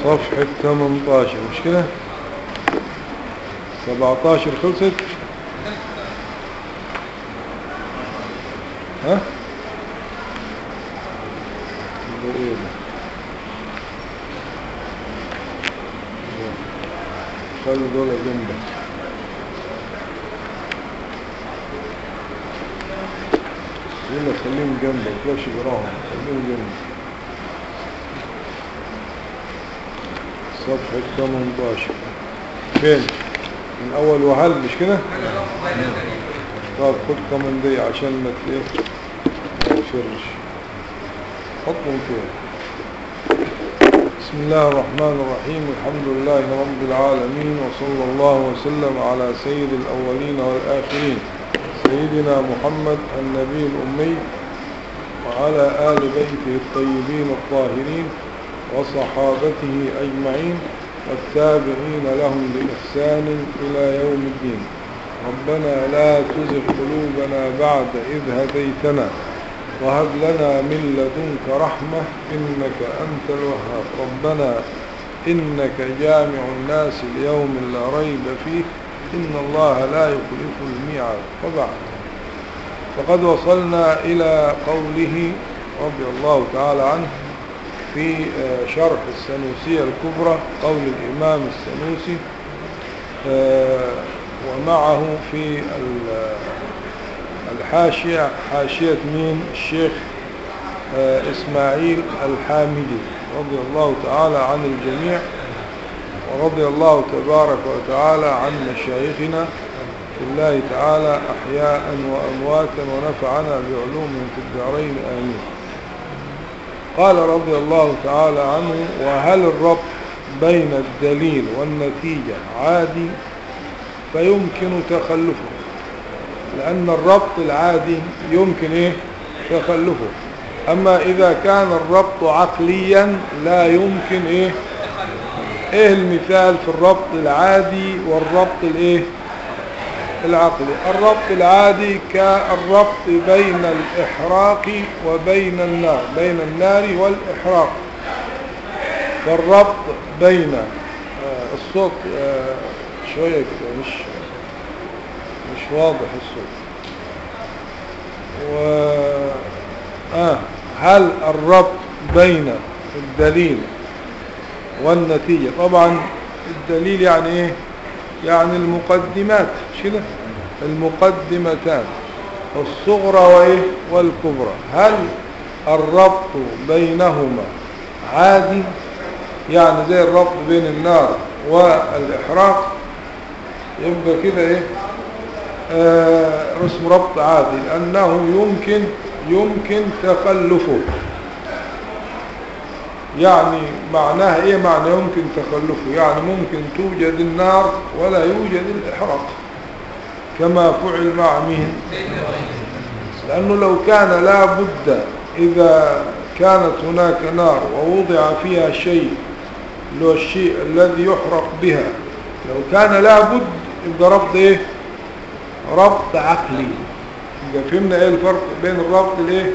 صفحة 18 مش كده 17 خلصت ها ده ايه ده خلي دول جنبك يلا خليهم جنبك لا شجراهم خليهم جنبك صفحة 18 فين من اول وهل مش كده طب خد كمان دي عشان ما تلاقيه ما تفرش حطهم فين بسم الله الرحمن الرحيم الحمد لله رب العالمين وصلى الله وسلم على سيد الأولين والآخرين سيدنا محمد النبي الأمي وعلى آل بيته الطيبين الطاهرين وصحابته أجمعين والتابعين لهم بإحسان إلى يوم الدين ربنا لا تزغ قلوبنا بعد إذ هديتنا وهب لنا من لدنك رحمة إنك أنت الوهاب ربنا إنك جامع الناس ليوم لا ريب فيه إن الله لا يخلف الميعاد وبعد فقد وصلنا إلى قوله رضي الله تعالى عنه في شرح السنوسية الكبرى قول الإمام السنوسي ومعه في الحاشية حاشية مين الشيخ إسماعيل الحامدي رضي الله تعالى عن الجميع ورضي الله تبارك وتعالى عن مشايخنا في الله تعالى أحياء وأمواتا ونفعنا بعلوم في الدارين آمين قال رضي الله تعالى عنه وهل الربط بين الدليل والنتيجة عادي فيمكن تخلفه لأن الربط العادي يمكن إيه تخلفه أما إذا كان الربط عقليا لا يمكن إيه إيه المثال في الربط العادي والربط الإيه العقلي الربط العادي كالربط بين الإحراق وبين النار بين النار والإحراق فالربط بين آه الصوت آه شوية كده مش مش واضح الصوت و آه هل الربط بين الدليل والنتيجة طبعا الدليل يعني ايه يعني المقدمات مش كده المقدمتان الصغرى وايه والكبرى هل الربط بينهما عادي يعني زي الربط بين النار والإحراق يبقى كده ايه آه اسم ربط عادي لأنه يمكن يمكن تخلفه يعني معناها ايه معنى يمكن تخلفه يعني ممكن توجد النار ولا يوجد الإحراق كما فعل مع مين لأنه لو كان لا بد إذا كانت هناك نار ووضع فيها شيء له الشيء الذي يحرق بها لو كان لا بد يبقى ربط ايه ربط عقلي يبقى فهمنا ايه الفرق بين الربط الايه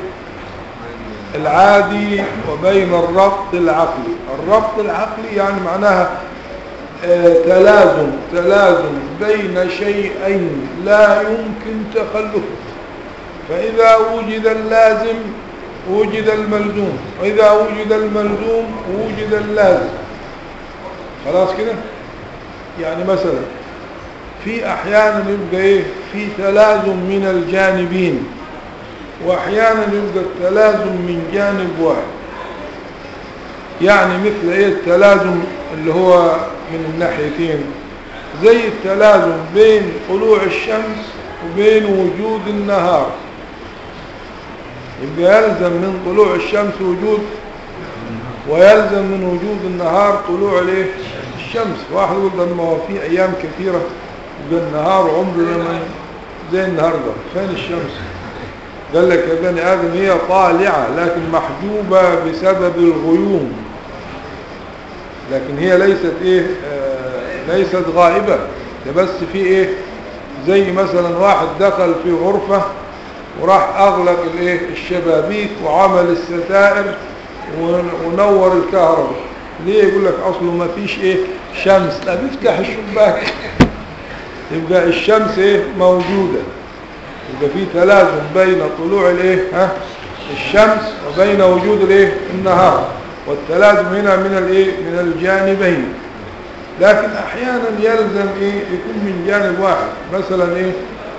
العادي وبين الربط العقلي الربط العقلي يعني معناها آه تلازم تلازم بين شيئين لا يمكن تخلفه فإذا وجد اللازم وجد الملزوم وإذا وجد الملزوم وجد اللازم خلاص كده يعني مثلا في أحيانا يبقى إيه في تلازم من الجانبين واحيانا يبقى التلازم من جانب واحد يعني مثل ايه التلازم اللي هو من الناحيتين زي التلازم بين طلوع الشمس وبين وجود النهار يبقى يلزم من طلوع الشمس وجود ويلزم من وجود النهار طلوع الايه الشمس واحد يقول ده ما هو في ايام كثيره يبقى النهار عمره زي النهارده فين الشمس قال لك يا بني آدم هي طالعة لكن محجوبة بسبب الغيوم لكن هي ليست ايه آه ليست غائبة ده بس في ايه زي مثلا واحد دخل في غرفة وراح اغلق الايه الشبابيك وعمل الستائر ونور الكهرباء ليه يقول لك اصله ما فيش ايه شمس لا بيفتح الشباك يبقى الشمس ايه موجودة يبقى في تلازم بين طلوع الايه ها الشمس وبين وجود الايه النهار والتلازم هنا من الايه من الجانبين لكن احيانا يلزم ايه يكون من جانب واحد مثلا ايه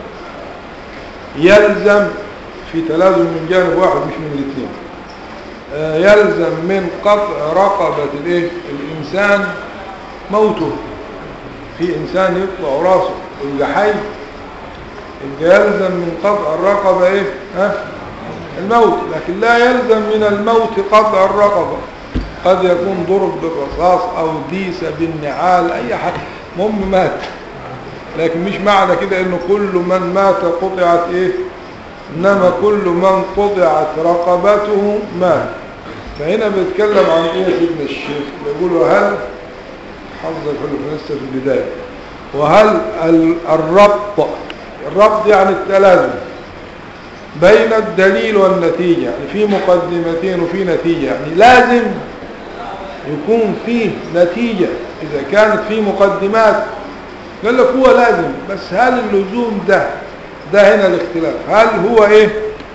يلزم في تلازم من جانب واحد مش من الاثنين آه يلزم من قطع رقبة الايه الانسان موته في انسان يقطع راسه ويبقى حي يبقى يلزم من قطع الرقبة ايه ها الموت لكن لا يلزم من الموت قطع الرقبة قد يكون ضرب بالرصاص او ديسة بالنعال اي حاجة مهم مات لكن مش معنى كده انه كل من مات قطعت ايه انما كل من قطعت رقبته مات فهنا بيتكلم عن ايه سيدنا الشيخ بيقولوا هل حظك حلو لسه في البداية وهل الربط الربط يعني التلازم بين الدليل والنتيجة يعني في مقدمتين وفي نتيجة يعني لازم يكون فيه نتيجة إذا كانت في مقدمات قال لك هو لازم بس هل اللزوم ده ده هنا الاختلاف هل هو ايه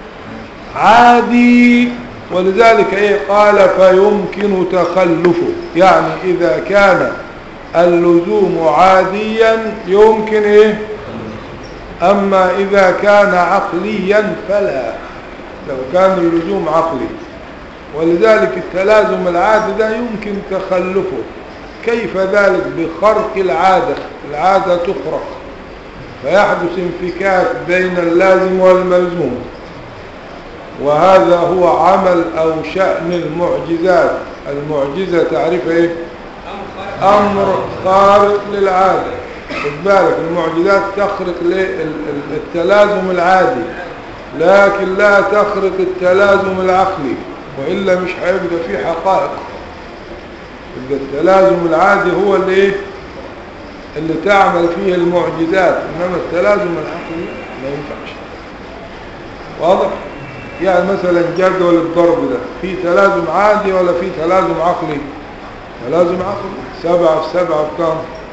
عادي ولذلك ايه قال فيمكن تخلفه يعني اذا كان اللزوم عاديا يمكن ايه اما اذا كان عقليا فلا لو كان اللزوم عقلي ولذلك التلازم العادي ده يمكن تخلفه كيف ذلك بخرق العادة العادة تخرق فيحدث انفكاك بين اللازم والملزوم وهذا هو عمل أو شأن المعجزات المعجزة تعرف ايه أمر خارق للعادة خد بالك المعجزات تخرق التلازم العادي لكن لا تخرق التلازم العقلي وإلا مش هيبقى فيه حقائق يبقى التلازم العادي هو اللي ايه اللي تعمل فيه المعجزات انما التلازم العقلي ما ينفعش واضح يعني مثلا جدول الضرب ده في تلازم عادي ولا في تلازم عقلي تلازم عقلي سبعة في سبعة بكام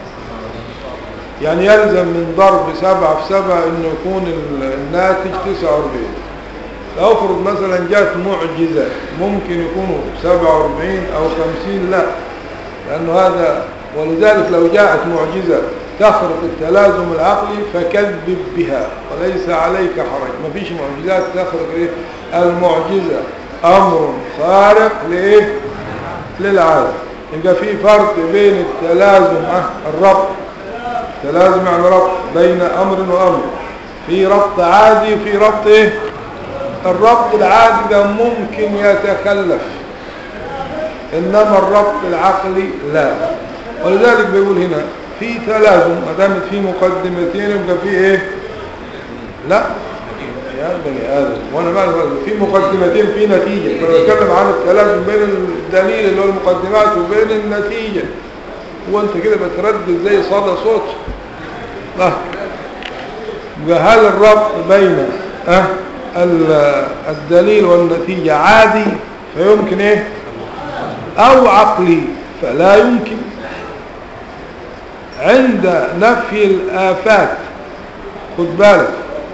يعني يلزم من ضرب سبعة في سبعة انه يكون الناتج تسعة واربعين لو افرض مثلا جات معجزة ممكن يكونوا سبعة واربعين او خمسين لا لانه هذا ولذلك لو جاءت معجزة تخرق التلازم العقلي فكذب بها وليس عليك حرج ما فيش معجزات تخرق إيه؟ المعجزة أمر خارق لإيه للعالم يبقى في فرق بين التلازم الربط تلازم يعني ربط بين أمر وأمر في ربط عادي وفي ربط إيه الربط العادي ده ممكن يتخلف إنما الربط العقلي لا ولذلك بيقول هنا في تلازم ما دامت في مقدمتين يبقى في ايه لا يا بني ادم وانا ما في مقدمتين في نتيجه انا بتكلم عن التلازم بين الدليل اللي هو المقدمات وبين النتيجه هو انت كده بتردد زي صدى صوت لا هل الربط بين أه الدليل والنتيجه عادي فيمكن ايه او عقلي فلا يمكن عند نفي الآفات خد بالك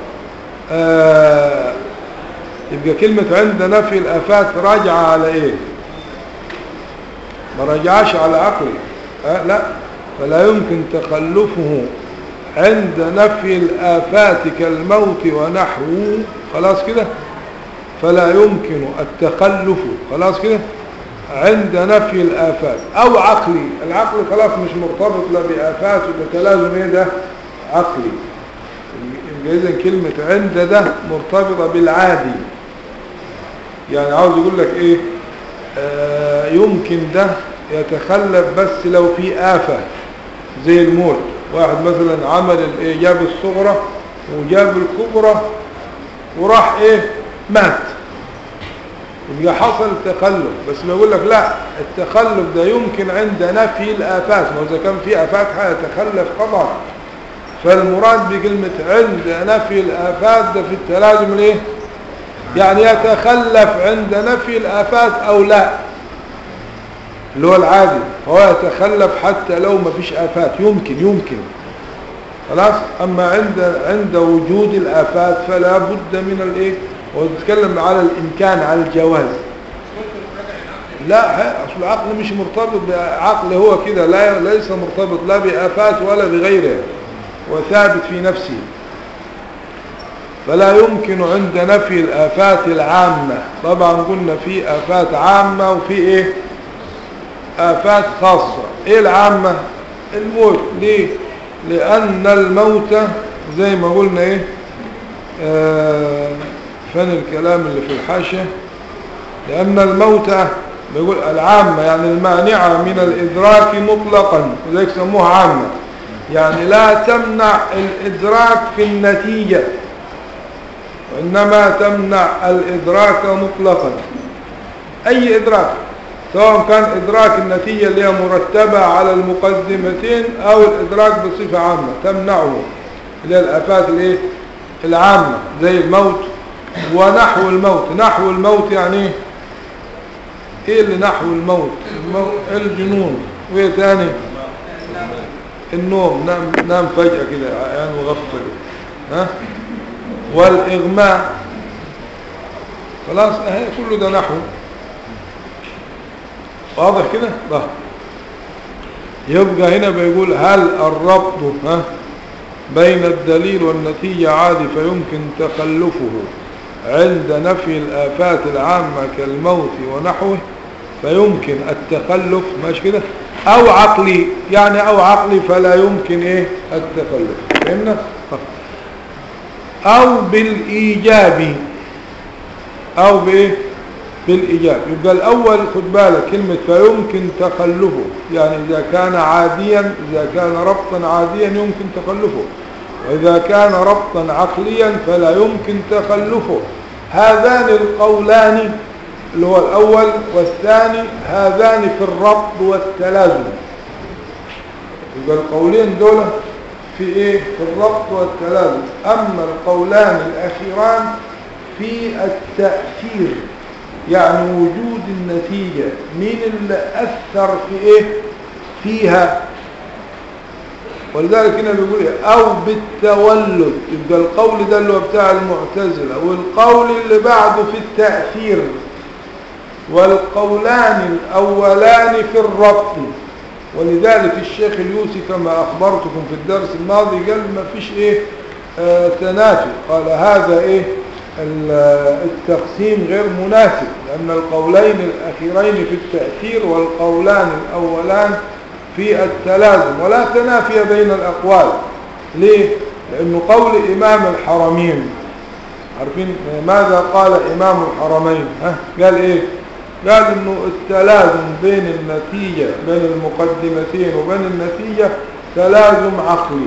آه يبقى كلمة عند نفي الآفات راجعة على ايه ما راجعش على عقلي آه لا فلا يمكن تخلفه عند نفي الآفات كالموت ونحوه خلاص كده فلا يمكن التخلف خلاص كده عند نفي الآفات أو عقلي العقل خلاص مش مرتبط لا بآفات ولا تلازم ايه ده عقلي إذا كلمة عند ده مرتبطة بالعادي يعني عاوز يقول لك ايه آه يمكن ده يتخلف بس لو في آفة زي الموت واحد مثلا عمل الايه جاب الصغرى وجاب الكبرى وراح ايه مات يبقى حصل تخلف بس بيقول لك لا التخلف ده يمكن عند نفي الآفات ما إذا كان في آفات هيتخلف قطعا فالمراد بكلمة عند نفي الآفات ده في التلازم ليه يعني يتخلف عند نفي الآفات أو لا اللي هو العادي فهو يتخلف حتى لو ما فيش آفات يمكن يمكن خلاص أما عند عند وجود الآفات فلا بد من الإيه وتتكلم على الإمكان على الجواز لا ه- أصل العقل مش مرتبط بعقل هو كده لا ليس مرتبط لا بآفات ولا بغيره وثابت في نفسه فلا يمكن عند نفي الآفات العامة طبعا قلنا في آفات عامة وفي إيه آفات خاصة إيه العامة الموت ليه لأن الموت زي ما قلنا إيه آه فن الكلام اللي في الحاشية لأن الموت بيقول العامة يعني المانعة من الإدراك مطلقا لذلك سموها عامة يعني لا تمنع الإدراك في النتيجة وإنما تمنع الإدراك مطلقا أي إدراك سواء كان إدراك النتيجة اللي هي مرتبة على المقدمتين أو الإدراك بصفة عامة تمنعه اللي هي الآفات الإيه؟ العامة زي الموت ونحو الموت نحو الموت يعني إيه؟ إيه اللي نحو الموت المو... الجنون وإيه تاني النوم نام, نام فجأة كده يعني مغفل ها والإغماء خلاص اهي كله ده نحو واضح كده ده يبقى هنا بيقول هل الربط ها بين الدليل والنتيجة عادي فيمكن تخلفه عند نفي الآفات العامة كالموت ونحوه فيمكن التخلف ماشي كده أو عقلي يعني أو عقلي فلا يمكن إيه التخلف فهمنا أو بالإيجاب أو بإيه بالإيجاب يبقى الأول خد بالك كلمة فيمكن تخلفه يعني إذا كان عاديا إذا كان ربطا عاديا يمكن تخلفه وإذا كان ربطا عقليا فلا يمكن تخلفه هذان القولان اللي هو الأول والثاني هذان في الربط والتلازم يبقى القولين دول في ايه في الربط والتلازم اما القولان الاخيران في التأثير يعني وجود النتيجة مين اللي اثر في ايه فيها ولذلك هنا بيقول إيه؟ او بالتولد يبقى القول ده اللي هو بتاع المعتزلة والقول اللي بعده في التأثير والقولان الاولان في الربط ولذلك الشيخ اليوسي كما أخبرتكم في الدرس الماضي قال ما فيش إيه آه تنافي قال هذا إيه التقسيم غير مناسب لأن القولين الأخيرين في التأثير والقولان الأولان في التلازم ولا تنافي بين الأقوال ليه؟ لأنه قول إمام الحرمين عارفين ماذا قال إمام الحرمين ها؟ قال إيه قال انه التلازم بين النتيجة بين المقدمتين وبين النتيجة تلازم عقلي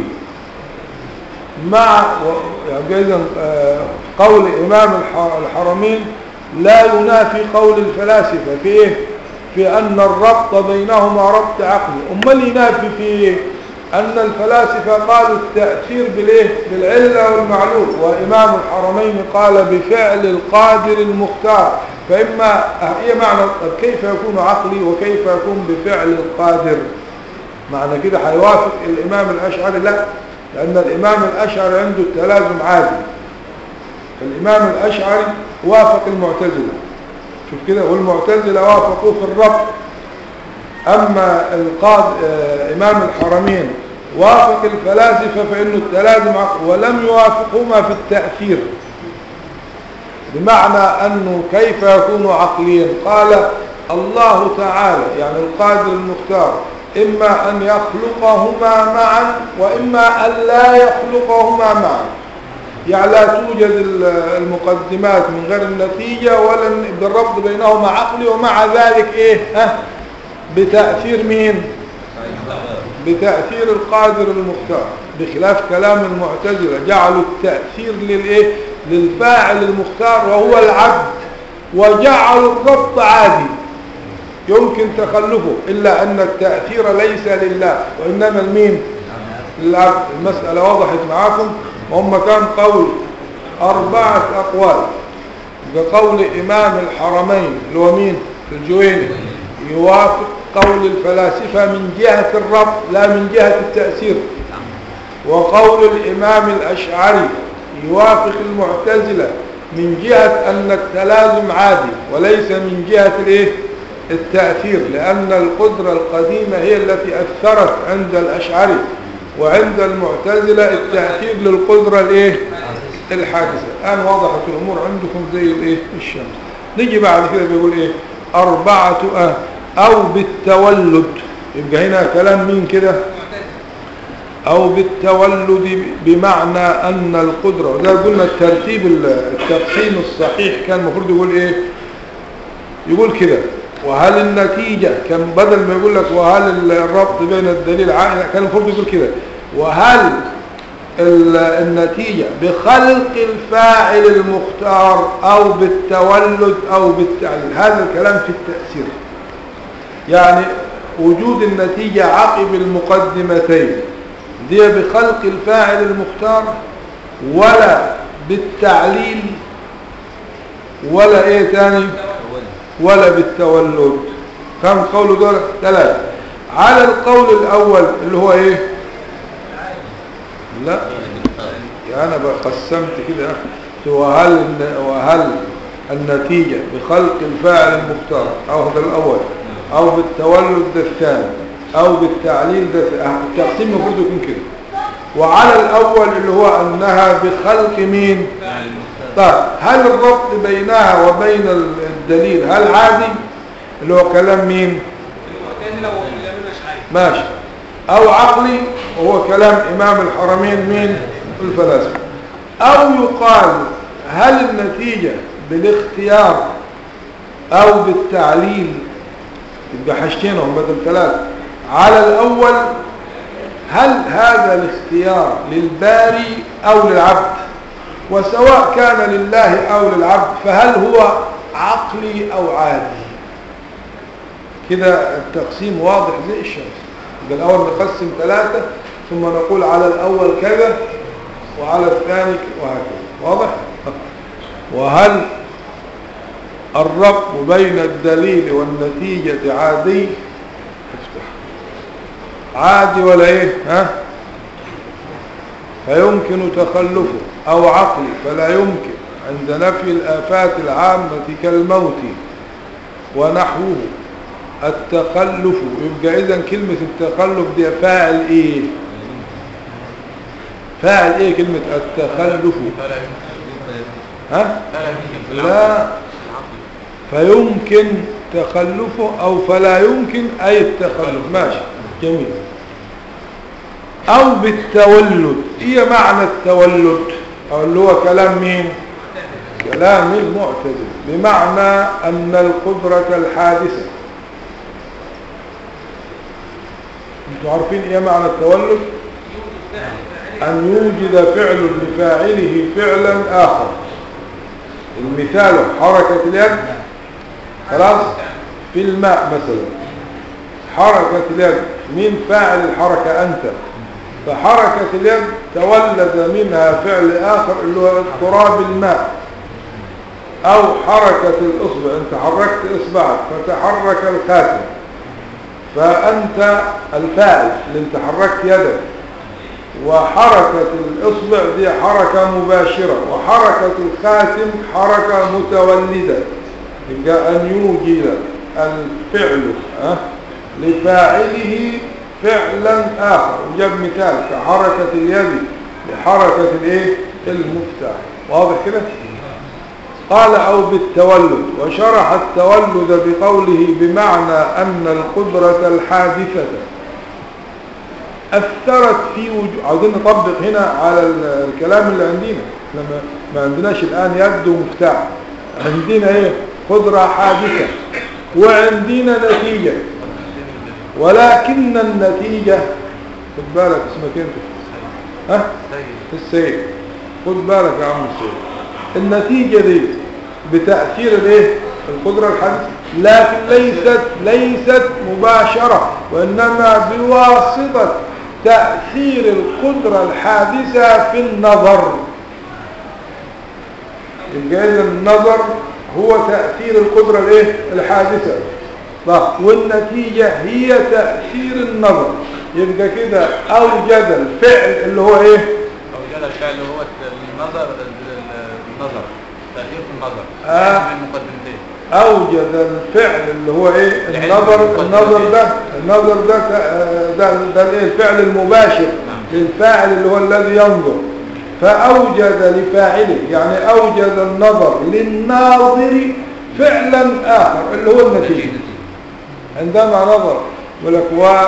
مع يعني إذن قول إمام الحرمين لا ينافي قول الفلاسفة في إيه؟ في أن الربط بينهما ربط عقلي أمال ينافي في إيه؟ أن الفلاسفة قالوا التأثير بالإيه؟ بالعلة والمعلوم وإمام الحرمين قال بفعل القادر المختار فإما هي معنى كيف يكون عقلي وكيف يكون بفعل القادر معنى كده هيوافق الإمام الأشعري لا لأن الإمام الأشعري عنده التلازم عادي الإمام الأشعري وافق المعتزلة شوف كده والمعتزلة وافقوا في الربط أما القاض إمام الحرمين وافق الفلاسفة فإنه التلازم عقل ولم يوافقهما في التأثير بمعنى أنه كيف يكون عقليا قال الله تعالى يعني القادر المختار إما أن يخلقهما معا وإما أن لا يخلقهما معا يعني لا توجد المقدمات من غير النتيجة ولا بالربط بينهما عقلي ومع ذلك إيه ها بتأثير مين بتأثير القادر المختار بخلاف كلام المعتزلة جعلوا التأثير للإيه للفاعل المختار وهو العبد وجعلوا الربط عادي يمكن تخلفه إلا أن التأثير ليس لله وإنما المين للعبد المسألة وضحت معاكم وهم كان قول أربعة أقوال بقول إمام الحرمين اللي هو مين الجويني يوافق قول الفلاسفة من جهة الربط لا من جهة التأثير وقول الإمام الأشعري يوافق المعتزلة من جهة أن التلازم عادي وليس من جهة الايه التأثير لأن القدرة القديمة هي التي أثرت عند الأشعري وعند المعتزلة التأثير للقدرة الايه الحادثة الآن وضحت الأمور عندكم زي الايه الشمس نيجي بعد كده بيقول ايه أربعة أه أو بالتولد يبقى هنا كلام مين كده أو بالتولد بمعنى أن القدرة وده قلنا الترتيب التقسيم الصحيح كان المفروض يقول إيه يقول كده وهل النتيجة كان بدل ما يقول لك وهل الربط بين الدليل عائلة كان المفروض يقول كده وهل النتيجة بخلق الفاعل المختار أو بالتولد أو بالتعليل هذا الكلام في التأثير يعني وجود النتيجة عقب المقدمتين دي بخلق الفاعل المختار ولا بالتعليل ولا ايه تاني ولا بالتولد كم قول دول ثلاثة على القول الاول اللي هو ايه لا يعني انا قسمت كده وهل وهل النتيجة بخلق الفاعل المختار او هذا الاول او بالتولد ده الثاني او بالتعليل ده التقسيم المفروض يكون كده وعلى الاول اللي هو انها بخلق مين طيب هل الربط بينها وبين الدليل هل عادي اللي هو كلام مين ماشي او عقلي وهو كلام امام الحرمين مين الفلاسفه او يقال هل النتيجة بالاختيار او بالتعليل يبقى حاجتينهم بدل ثلاثة على الأول هل هذا الاختيار للباري أو للعبد وسواء كان لله أو للعبد فهل هو عقلي أو عادي كده التقسيم واضح زي الشمس يبقى الأول نقسم ثلاثة ثم نقول على الأول كذا وعلى الثاني وهكذا واضح وهل الربط بين الدليل والنتيجة عادي افتح عادي ولا ايه ها فيمكن تخلفه او عقلي فلا يمكن عند نفي الآفات العامة كالموت ونحوه التخلف يبقى اذا كلمة التخلف دي فاعل ايه فاعل ايه كلمة التخلف ها لا فيمكن تخلفه او فلا يمكن اي التخلف ماشي جميل او بالتولد ايه معنى التولد او اللي هو كلام مين كلام المعتزل بمعنى ان القدرة الحادثة انتوا عارفين ايه معنى التولد ان يوجد فعل لفاعله فعلا اخر المثال حركة اليد خلاص في الماء مثلا حركة اليد مين فاعل الحركة أنت فحركة اليد تولد منها فعل آخر اللي هو اضطراب الماء أو حركة الإصبع أنت حركت إصبعك فتحرك الخاتم فأنت الفاعل اللي انت حركت يدك وحركة الإصبع دي حركة مباشرة وحركة الخاتم حركة متولدة يبقى أن يوجد الفعل أه لفاعله فعلا آخر وجاب مثال كحركة اليد لحركة الايه المفتاح واضح كده قال أو بالتولد وشرح التولد بقوله بمعنى أن القدرة الحادثة أثرت في وجود عاوزين نطبق هنا على الكلام اللي عندنا لما ما عندناش الآن يد ومفتاح عندنا ايه قدرة حادثة وعندنا نتيجة ولكن النتيجة خد بالك اسمك انت ها السيد خد بالك يا عم السيد النتيجة دي بتأثير الايه القدرة الحادثة لكن ليست ليست مباشرة وإنما بواسطة تأثير القدرة الحادثة في النظر يبقى إذا النظر هو تأثير القدرة الايه الحادثة طيب والنتيجة هي تأثير النظر يبقى كده أوجد الفعل اللي هو إيه أوجد الفعل هو النظر النظر تأثير في النظر آه. من المقدمتين أوجد الفعل اللي هو إيه النظر النظر ده النظر ده ت- ده ده الإيه؟ الفعل المباشر للفاعل اللي هو الذي ينظر فأوجد لفاعله يعني أوجد النظر للناظر فعلا آخر اللي هو النتيجة عندما نظر ولك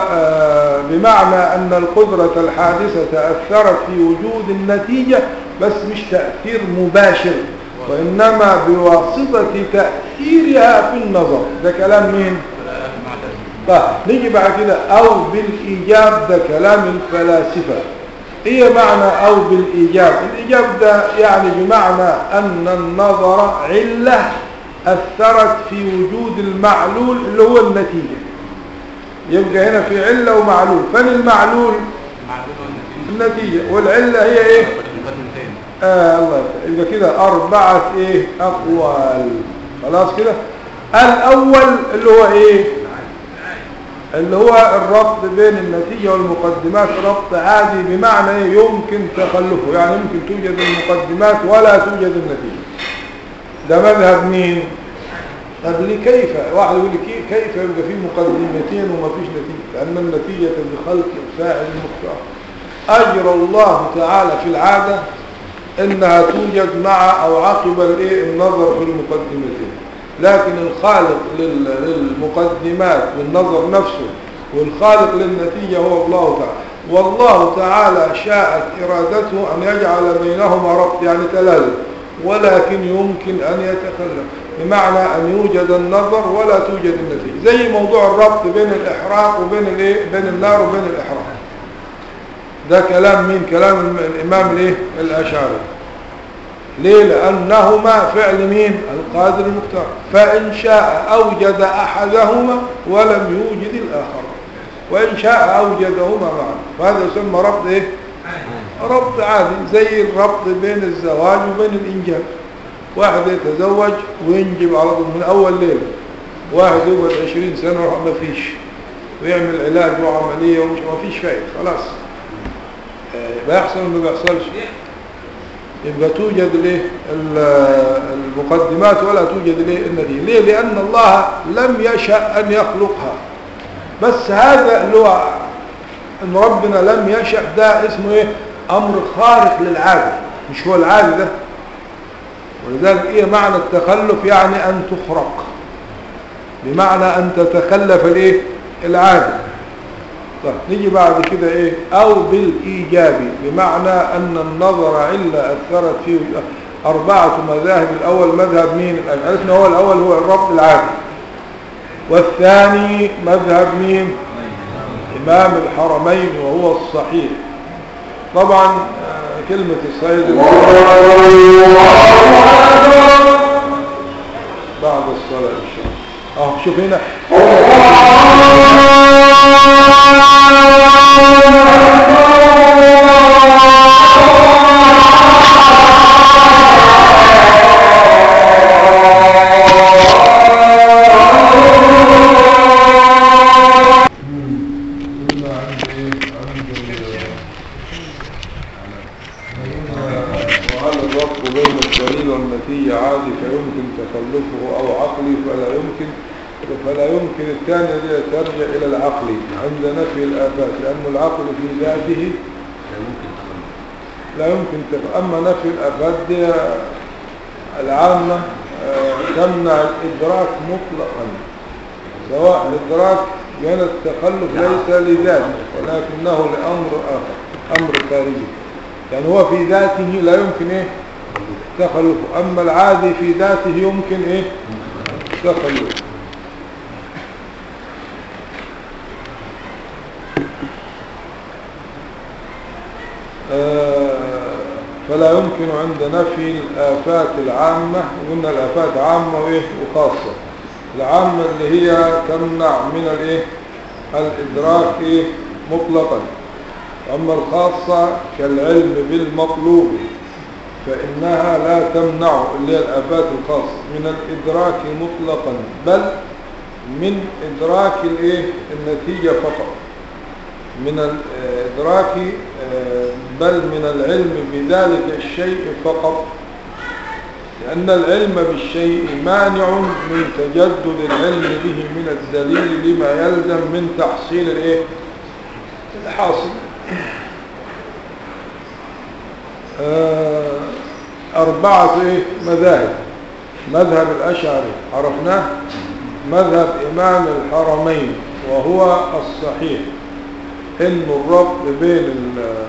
بمعنى أن القدرة الحادثة أثرت في وجود النتيجة بس مش تأثير مباشر وإنما بواسطة تأثيرها في النظر ده كلام مين؟ طيب نيجي بعد كده أو بالإيجاب ده كلام الفلاسفة إيه معنى أو بالإيجاب الإيجاب ده يعني بمعنى أن النظر علة أثرت في وجود المعلول اللي هو النتيجة يبقى هنا في علة ومعلول فين المعلول النتيجة والعلة هي إيه المقدمتين آه الله يفتح. يبقى كده أربعة إيه أقوال خلاص كده الأول اللي هو إيه اللي هو الربط بين النتيجة والمقدمات ربط عادي بمعنى إيه يمكن تخلفه يعني يمكن توجد المقدمات ولا توجد النتيجة ده مذهب مين طب ليه كيف واحد يقول لي كي- كيف يبقى في مقدمتين وما فيش نتيجة لأن النتيجة بخلق الفاعل المختار أجرى الله تعالى في العادة إنها توجد مع أو عقب الإيه؟ النظر في المقدمتين لكن الخالق لل- للمقدمات والنظر نفسه والخالق للنتيجة هو الله تعالى والله تعالى شاءت إرادته أن يجعل بينهما ربط يعني تلازم ولكن يمكن أن يتخلف بمعنى أن يوجد النظر ولا توجد النتيجة زي موضوع الربط بين الإحراق وبين الإيه؟ بين النار وبين الإحراق ده كلام مين كلام الم- الإمام الايه الأشعري ليه لأنهما فعل مين القادر المختار فإن شاء أوجد أحدهما ولم يوجد الآخر وإن شاء أوجدهما معا وهذا يسمى ربط إيه ربط عادي زي الربط بين الزواج وبين الإنجاب واحد يتزوج وينجب على طول من أول ليلة واحد يقعد عشرين سنة وراح ما فيش ويعمل علاج وعملية ومش ما فيش فايدة خلاص آه، بيحصل ولا ما بيحصلش يبقى توجد الايه ال- المقدمات ولا توجد الايه النتيجه ليه لان الله لم يشاء ان يخلقها بس هذا اللي هو ان ربنا لم يشاء ده اسمه ايه امر خارق للعاده مش هو العاده ده ولذلك ايه معنى التخلف يعني ان تخرق بمعنى ان تتخلف الايه العاده طيب نيجي بعد كده ايه او بالايجاب بمعنى ان النظر علة اثرت فيه اربعة مذاهب الاول مذهب مين عرفنا هو الاول هو الربط العادي والثاني مذهب مين امام الحرمين وهو الصحيح طبعا آه، كلمة السيد بعد الصلاة ان شاء الله اه شوف هنا وهل الربط بين الدليل والنتيجة عادي فيمكن تخلفه أو عقلي فلا يمكن فلا يمكن الثانية دي ترجع إلى العقل عند نفي الآفات لأن العقل في ذاته لا يمكن تخ... أما نفي الآفات دي العامة آه، تمنع الإدراك مطلقا سواء الإدراك من التخلف ليس لذاته ولكنه لأمر آخر أمر خارجي يعني هو في ذاته لا يمكن إيه تخلفه أما العادي في ذاته يمكن إيه تخلفه آه، فلا يمكن عند نفي الآفات العامة قلنا الآفات عامة وإيه وخاصة العامة اللي هي تمنع من الإيه الإدراك إيه مطلقا أما الخاصة كالعلم بالمطلوب فإنها لا تمنع اللي هي الآفات الخاصة من الإدراك مطلقا بل من إدراك الإيه النتيجة فقط من الإدراك آه، بل من العلم بذلك الشيء فقط لأن العلم بالشيء مانع من تجدد العلم به من الدليل لما يلزم من تحصيل الإيه الحاصل آه، أربعة إيه مذاهب مذهب الأشعري عرفناه مذهب إمام الحرمين وهو الصحيح إن الربط بين ال-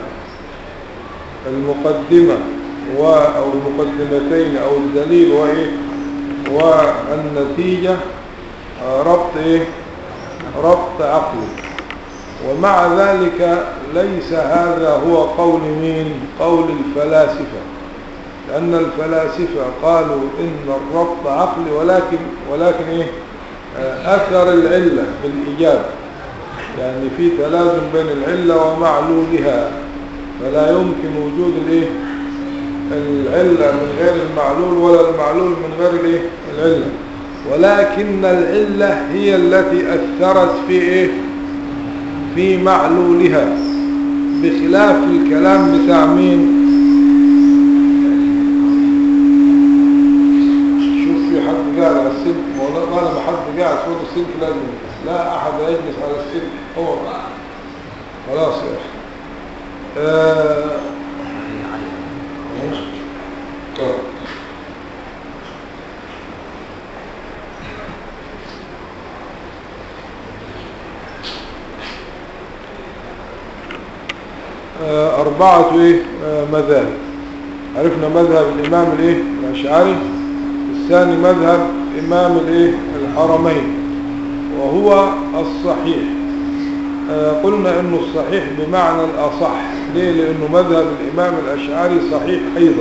المقدمة و أو المقدمتين أو الدليل وإيه والنتيجة آه، ربط إيه ربط عقلي ومع ذلك ليس هذا هو قول مين قول الفلاسفة لأن الفلاسفة قالوا إن الربط عقلي ولكن ولكن إيه آه، أثر العلة بالإيجاب يعني في تلازم بين العلة ومعلولها فلا يمكن وجود الإيه العلة من غير المعلول ولا المعلول من غير الإيه العلة ولكن العلة هي التي أثرت في إيه في معلولها بخلاف الكلام بتاع مين شوف في حد قاعد على السلك والله طالما حد قاعد فوق السلك لازم يجلس. لا احد يجلس على السلك هو خلاص يا اخي آه طيب. آه، أربعة إيه آه، مذاهب عرفنا مذهب الإمام الإيه الأشعري الثاني مذهب إمام الإيه الحرمين وهو الصحيح آه، قلنا إنه الصحيح بمعنى الأصح ليه لأنه مذهب الإمام الأشعري صحيح أيضا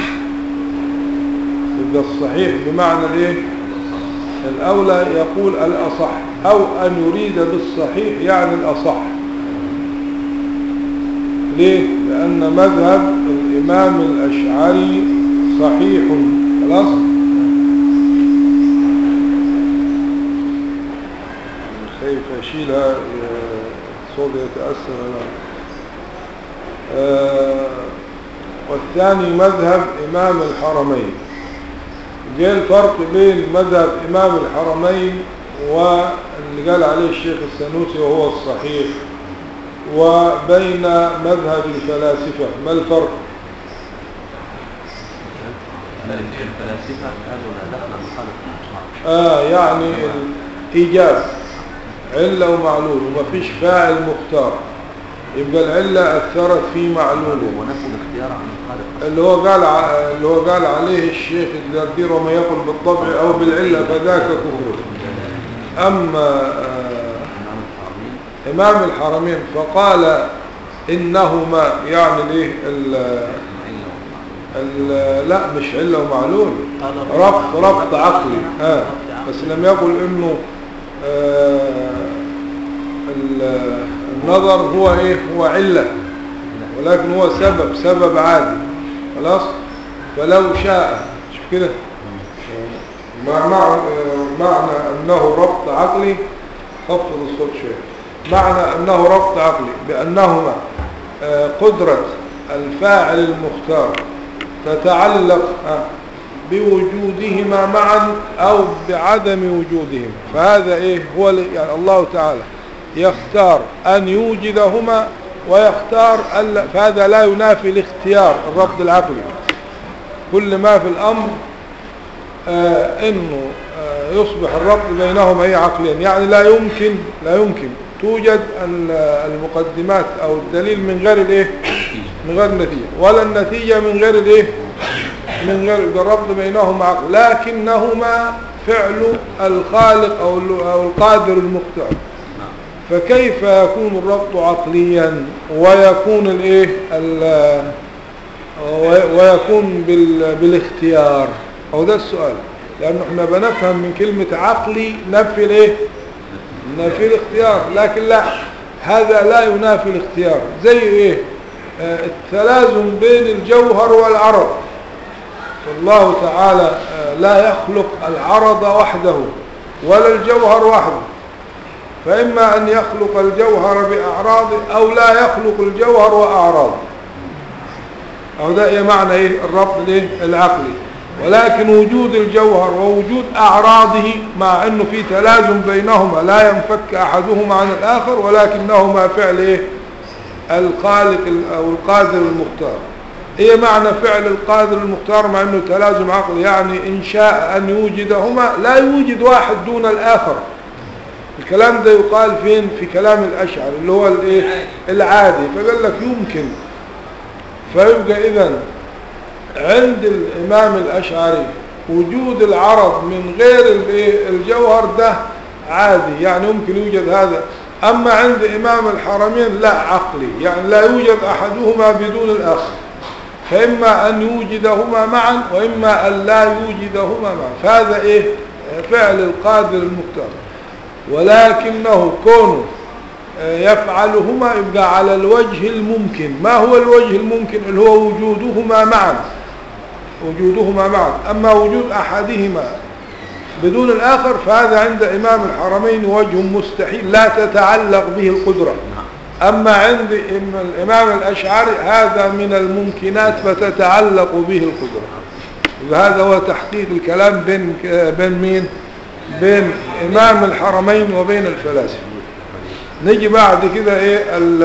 يبقى الصحيح بمعنى الإيه الأولى يقول الأصح أو أن يريد بالصحيح يعني الأصح ليه؟ لأن مذهب الإمام الأشعري صحيح خلاص خايف أشيلها الصوت يتأثر أنا آه والثاني مذهب إمام الحرمين جاء الفرق بين مذهب إمام الحرمين واللي قال عليه الشيخ السنوسي وهو الصحيح وبين مذهب الفلاسفة ما الفرق الفلاسفة قالوا لا دخل مخالف آه يعني الإيجاب علة ومعلول وما فيش فاعل مختار يبقى العلة أثرت في معلوله ونفي الاختيار عن الخالق اللي هو قال ع- اللي هو قال عليه الشيخ الدردير وما يقول بالطبع أو بالعلة فذاك كفر أما آه إمام الحرمين إمام الحرمين فقال إنهما يعني ليه ال- العلة والمعلوم ال- لا مش علة ومعلول ربط ربط عقلي آه بس لم يقل انه آه ال- النظر هو ايه هو علة ولكن هو سبب سبب عادي خلاص فلو شاء شوف كده مع مع معنى انه ربط عقلي خفض الصوت شويه معنى انه ربط عقلي بانهما آه، قدرة الفاعل المختار تتعلق آه، بوجودهما معا او بعدم وجودهما فهذا ايه هو ال- يعني الله تعالى يختار ان يوجدهما ويختار ألا فهذا لا ينافي الاختيار الربط العقلي كل ما في الامر آه انه آه يصبح الربط بينهما ايه عقليا يعني لا يمكن لا يمكن توجد ال- المقدمات او الدليل من غير الايه من غير النتيجة ولا النتيجة من غير الايه من غير الربط بينهما عقل لكنهما فعل الخالق او ال- او القادر المختار فكيف يكون الربط عقليا ويكون الايه ال- وي- ويكون بال- بالاختيار او ده السؤال لانه احنا بنفهم من كلمة عقلي نفي الايه نفي الاختيار لكن لا هذا لا ينافي الاختيار زي ايه آه التلازم بين الجوهر والعرض فالله تعالى آه لا يخلق العرض وحده ولا الجوهر وحده فإما أن يخلق الجوهر بأعراضه أو لا يخلق الجوهر وأعراضه أو ده إيه معنى إيه الربط الإيه العقلي ولكن وجود الجوهر ووجود أعراضه مع أنه في تلازم بينهما لا ينفك أحدهما عن الآخر ولكنهما فعل إيه الخالق ال- أو القادر المختار إيه معنى فعل القادر المختار مع أنه تلازم عقلي يعني إن شاء أن يوجدهما لا يوجد واحد دون الآخر الكلام ده يقال فين في كلام الأشعر اللي هو الايه العادي فقال لك يمكن فيبقى إذا عند الإمام الأشعري وجود العرض من غير الايه الجوهر ده عادي يعني يمكن يوجد هذا أما عند إمام الحرمين لا عقلي يعني لا يوجد أحدهما بدون الآخر فإما أن يوجدهما معا وإما أن لا يوجدهما معا فهذا إيه فعل القادر المختار ولكنه كونه يفعلهما يبقى على الوجه الممكن ما هو الوجه الممكن اللي هو وجودهما معا وجودهما معا أما وجود أحدهما بدون الآخر فهذا عند إمام الحرمين وجه مستحيل لا تتعلق به القدرة أما عند إم- الإمام الأشعري هذا من الممكنات فتتعلق به القدرة وهذا هو تحقيق الكلام بين بين مين بين إمام الحرمين وبين الفلاسفة نيجي بعد كده إيه ال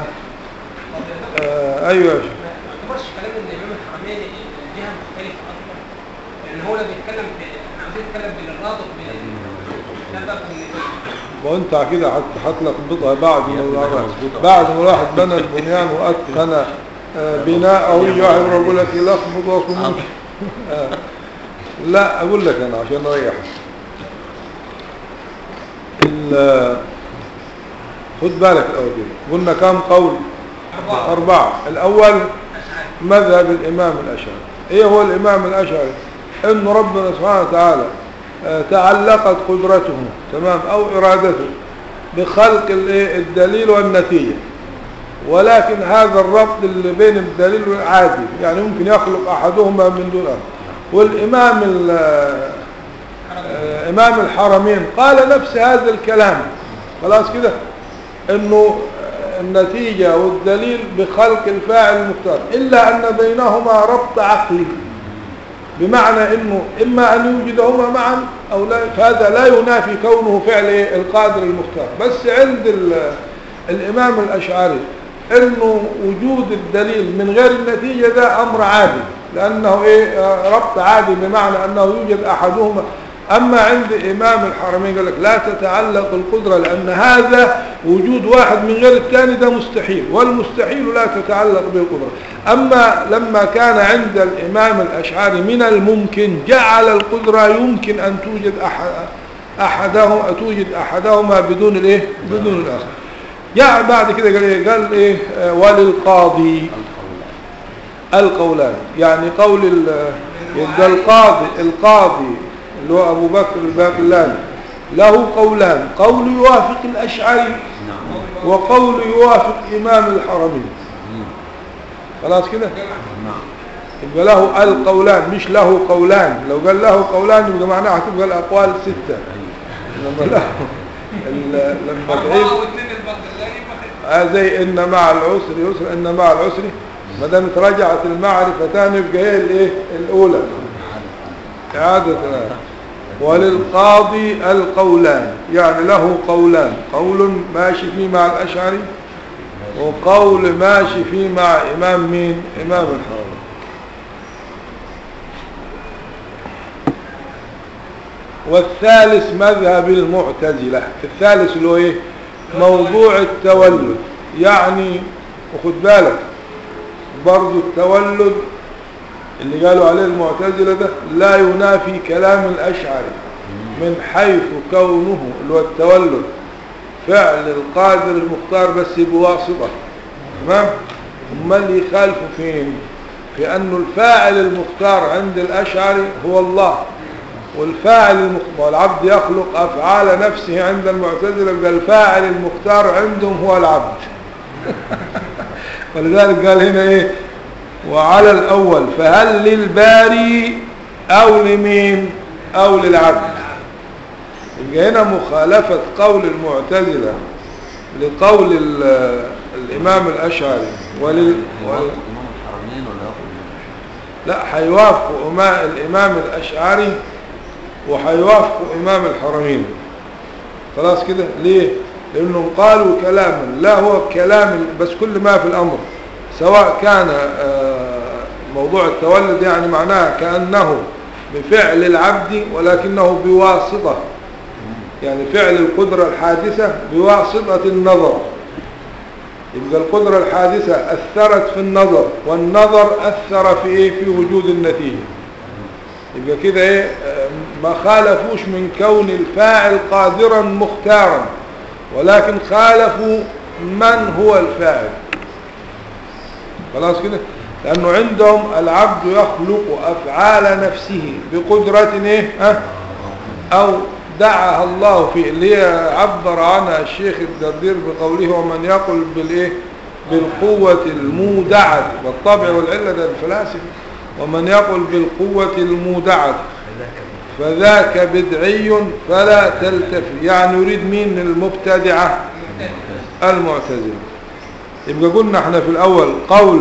آه أيوة يا شيخ. ما يعتبرش كلام ان الامام الحرمين الجهه مختلفه اصلا يعني هو اللي بيتكلم في احنا عاوزين نتكلم بالرابط بين لا بقى بين وانت كده هت- هتلخبطها بعد ما الواحد بعد ما الواحد بنى البنيان واتقن آه، بناءه يجي واحد يقول لك يلخبط ويكون آه. لا اقول لك انا عشان اريحك ال- خد بالك الاول كده قلنا كم قول أربعة. اربعه الاول مذهب الامام الاشعري ايه هو الامام الاشعري ان ربنا سبحانه وتعالى آه، تعلقت قدرته تمام او ارادته بخلق الايه الدليل والنتيجه ولكن هذا الربط اللي بين الدليل والعادي يعني ممكن يخلق احدهما من دون اخر والامام ال- آه، امام الحرمين قال نفس هذا الكلام خلاص كده انه النتيجة والدليل بخلق الفاعل المختار إلا أن بينهما ربط عقلي بمعنى أنه إما أن يوجدهما معا أو لا فهذا لا ينافي كونه فعل إيه؟ القادر المختار بس عند ال- الإمام الأشعري أنه وجود الدليل من غير النتيجة ده أمر عادي لأنه إيه آه، ربط عادي بمعنى أنه يوجد أحدهما أما عند إمام الحرمين قال لك لا تتعلق القدرة لأن هذا وجود واحد من غير الثاني ده مستحيل والمستحيل لا تتعلق به القدرة أما لما كان عند الإمام الأشعري من الممكن جعل القدرة يمكن أن توجد أحد أحدهما توجد أحدهما بدون الإيه بدون الآخر جاء بعد كده قال إيه قال إيه آه، وللقاضي القولان يعني قول ال- يبقى القاضي القاضي اللي هو أبو بكر الباقلاني له قولان قول يوافق الأشعري نعم وقول يوافق إمام الحرمين خلاص كده نعم يبقى له القولان مش له قولان لو قال له قولان يبقى معناها هتبقى الأقوال ستة لما له ال- لما تعيد أربعة واثنين البغدادي يبقى آه زي ان مع العسر يسر ان مع العسر ما دام تراجعت المعرفتان يبقى هي الايه الاولى اعاده الآن. وللقاضي القولان يعني له قولان قول ماشي فيه مع الاشعري وقول ماشي فيه مع امام مين امام الحرمين والثالث مذهب المعتزلة الثالث اللي هو ايه موضوع التولد يعني وخد بالك برضو التولد اللي قالوا عليه المعتزلة ده لا ينافي كلام الأشعري من حيث كونه اللي هو التولد فعل القادر المختار بس بواسطة تمام ثم اللي يخالفوا فين في أنه الفاعل المختار عند الأشعري هو الله والفاعل المختار العبد يخلق أفعال نفسه عند المعتزلة يبقى الفاعل المختار عندهم هو العبد ولذلك قال هنا ايه وعلى الأول فهل للباري أو لمين أو للعبد يبقى هنا مخالفة قول المعتزلة لقول ال- الإمام الأشعري ولل... يوافق ول... إمام الحرمين ولا يوافق الإمام الشافعي؟ لا هيوافقوا إما- الإمام الأشعري وهيوافقوا إمام الحرمين خلاص كده ليه لأنهم قالوا كلاما لا هو كلام بس كل ما في الأمر سواء كان آه، موضوع التولد يعني معناه كأنه بفعل العبد ولكنه بواسطة يعني فعل القدرة الحادثة بواسطة النظر يبقى القدرة الحادثة أثرت في النظر والنظر أثر في إيه في وجود النتيجة يبقى كده إيه آه، ما خالفوش من كون الفاعل قادرا مختارا ولكن خالفوا من هو الفاعل خلاص كده لأنه عندهم العبد يخلق أفعال نفسه بقدرة إيه ها أو دعاها الله فيه اللي هي عبر عنها الشيخ الدردير بقوله ومن يقل بالإيه بالقوة المودعة والطبع والعلة ده الفلاسفة ومن يقل بالقوة المودعة فذاك بدعي فلا تلتفت يعني يريد مين المبتدعة المعتزلة يبقى قلنا احنا في الأول قول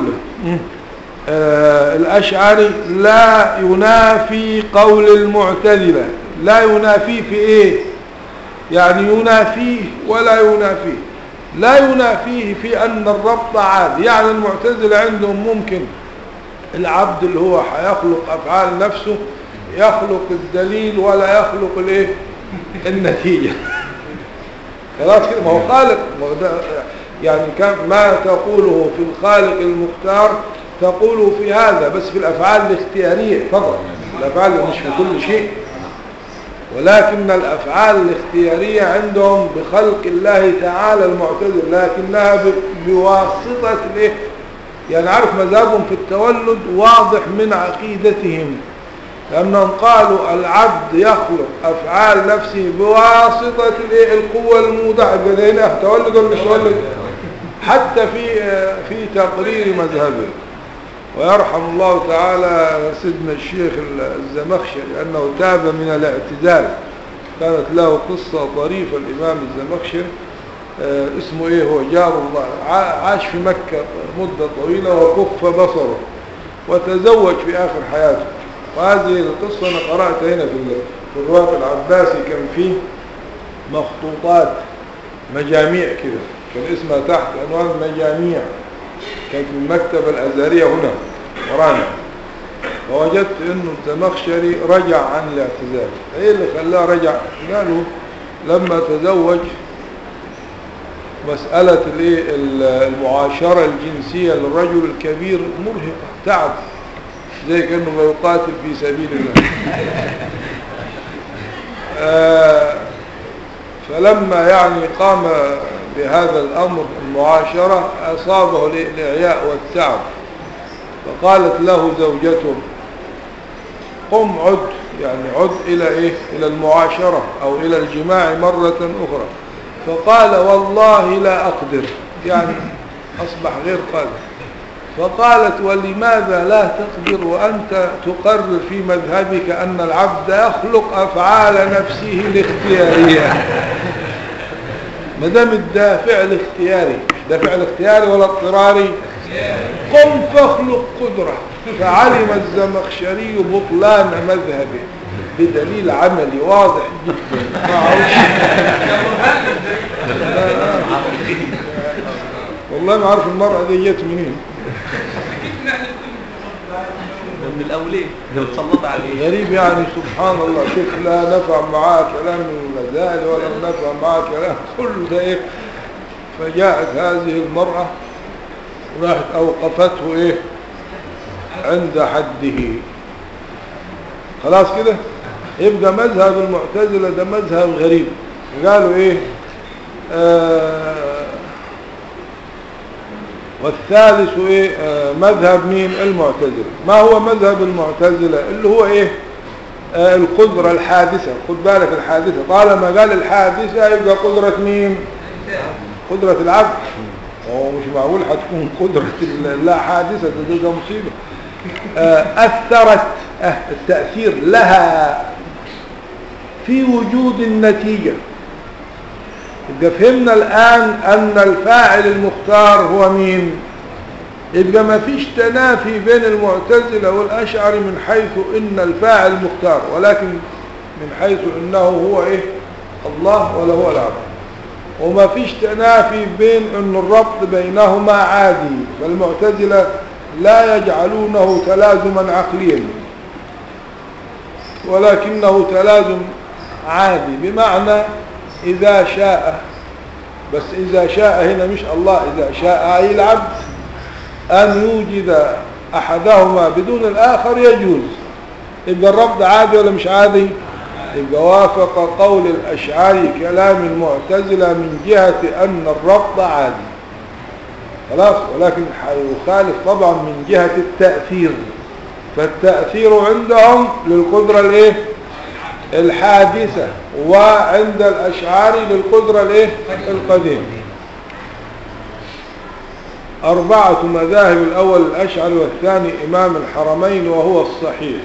آه الأشعري لا ينافي قول المعتزلة لا ينافيه في ايه يعني ينافيه ولا ينافيه لا ينافيه في أن الربط عادي يعني المعتزلة عندهم ممكن العبد اللي هو هيخلق أفعال نفسه يخلق الدليل ولا يخلق الايه النتيجة خلاص كده ما هو خالق ما هو ده يعني كان ما تقوله في الخالق المختار تقوله في هذا بس في الأفعال الاختيارية فقط الأفعال مش في كل شيء ولكن الأفعال الاختيارية عندهم بخلق الله تعالى المعتدل لكنها ب- بواسطة الايه يعني عارف مذهبهم في التولد واضح من عقيدتهم لأنهم قالوا العبد يخلق أفعال نفسه بواسطة الايه القوة المودعة يبقى هنا تولد ولا مش تولد حتى في في تقرير مذهبه ويرحم الله تعالى سيدنا الشيخ الزمخشري أنه تاب من الاعتزال كانت له قصة طريفة الإمام الزمخشري آه، اسمه ايه هو جار الله ع- عاش في مكة مدة طويلة وكف بصره وتزوج في آخر حياته وهذه القصة أنا قرأت هنا في ال- في الرواق العباسي كان فيه مخطوطات مجاميع كده كان اسمها تحت عنوان مجاميع كانت من المكتبة الأزهرية هنا ورانا فوجدت انه الزمخشري رجع عن الاعتزال ايه اللي خلاه رجع قالوا لما تزوج مسألة الايه المعاشرة الجنسية للرجل الكبير مرهقة تعب زي كأنه ما يقاتل في سبيل الله آه فلما يعني قام بهذا الأمر المعاشرة أصابه الإعياء والتعب فقالت له زوجته قم عد يعني عد إلى إيه إلى المعاشرة أو إلى الجماع مرة أخرى فقال والله لا أقدر يعني أصبح غير قادر فقالت ولماذا لا تقدر وأنت تقرر في مذهبك أن العبد يخلق أفعال نفسه الاختيارية ما دام ده فعل اختياري مش ده فعل اختياري ولا اضطراري قم فاخلق قدرة فعلم الزمخشري بطلان مذهبه بدليل عملي واضح جدا معروف والله ما عارف المرأة دي جت منين ده من الأولين ده متسلط عليه غريب يعني سبحان الله شوف لا نفع معاه كلام المزال ولا نفع معاه كلام كل ده ايه فجاءت هذه المرأة راحت أوقفته ايه عند حده خلاص كده يبقى مذهب المعتزلة ده مذهب غريب قالوا ايه آه والثالث ايه آه مذهب مين المعتزلة ما هو مذهب المعتزلة اللي هو ايه آه القدرة الحادثة خد بالك الحادثة طالما قال الحادثة يبقى قدرة مين قدرة العبد هو مش معقول هتكون قدرة لا حادثة ده, ده مصيبة آه أثرت آه التأثير لها في وجود النتيجة يبقى فهمنا الآن أن الفاعل المختار هو مين يبقى ما فيش تنافي بين المعتزلة والأشعري من حيث إن الفاعل مختار ولكن من حيث إنه هو إيه الله ولا هو العبد وما فيش تنافي بين أن الربط بينهما عادي فالمعتزلة لا يجعلونه تلازما عقليا ولكنه تلازم عادي بمعنى إذا شاء بس إذا شاء هنا مش الله إذا شاء أي العبد أن يوجد أحدهما بدون الآخر يجوز يبقى الرفض عادي ولا مش عادي يبقى وافق قول الأشعري كلام المعتزلة من جهة أن الرفض عادي خلاص ولكن يخالف طبعا من جهة التأثير فالتأثير عندهم للقدرة الايه الحادثة وعند الأشعار للقدرة الايه القديمة أربعة مذاهب الأول الأشعري والثاني إمام الحرمين وهو الصحيح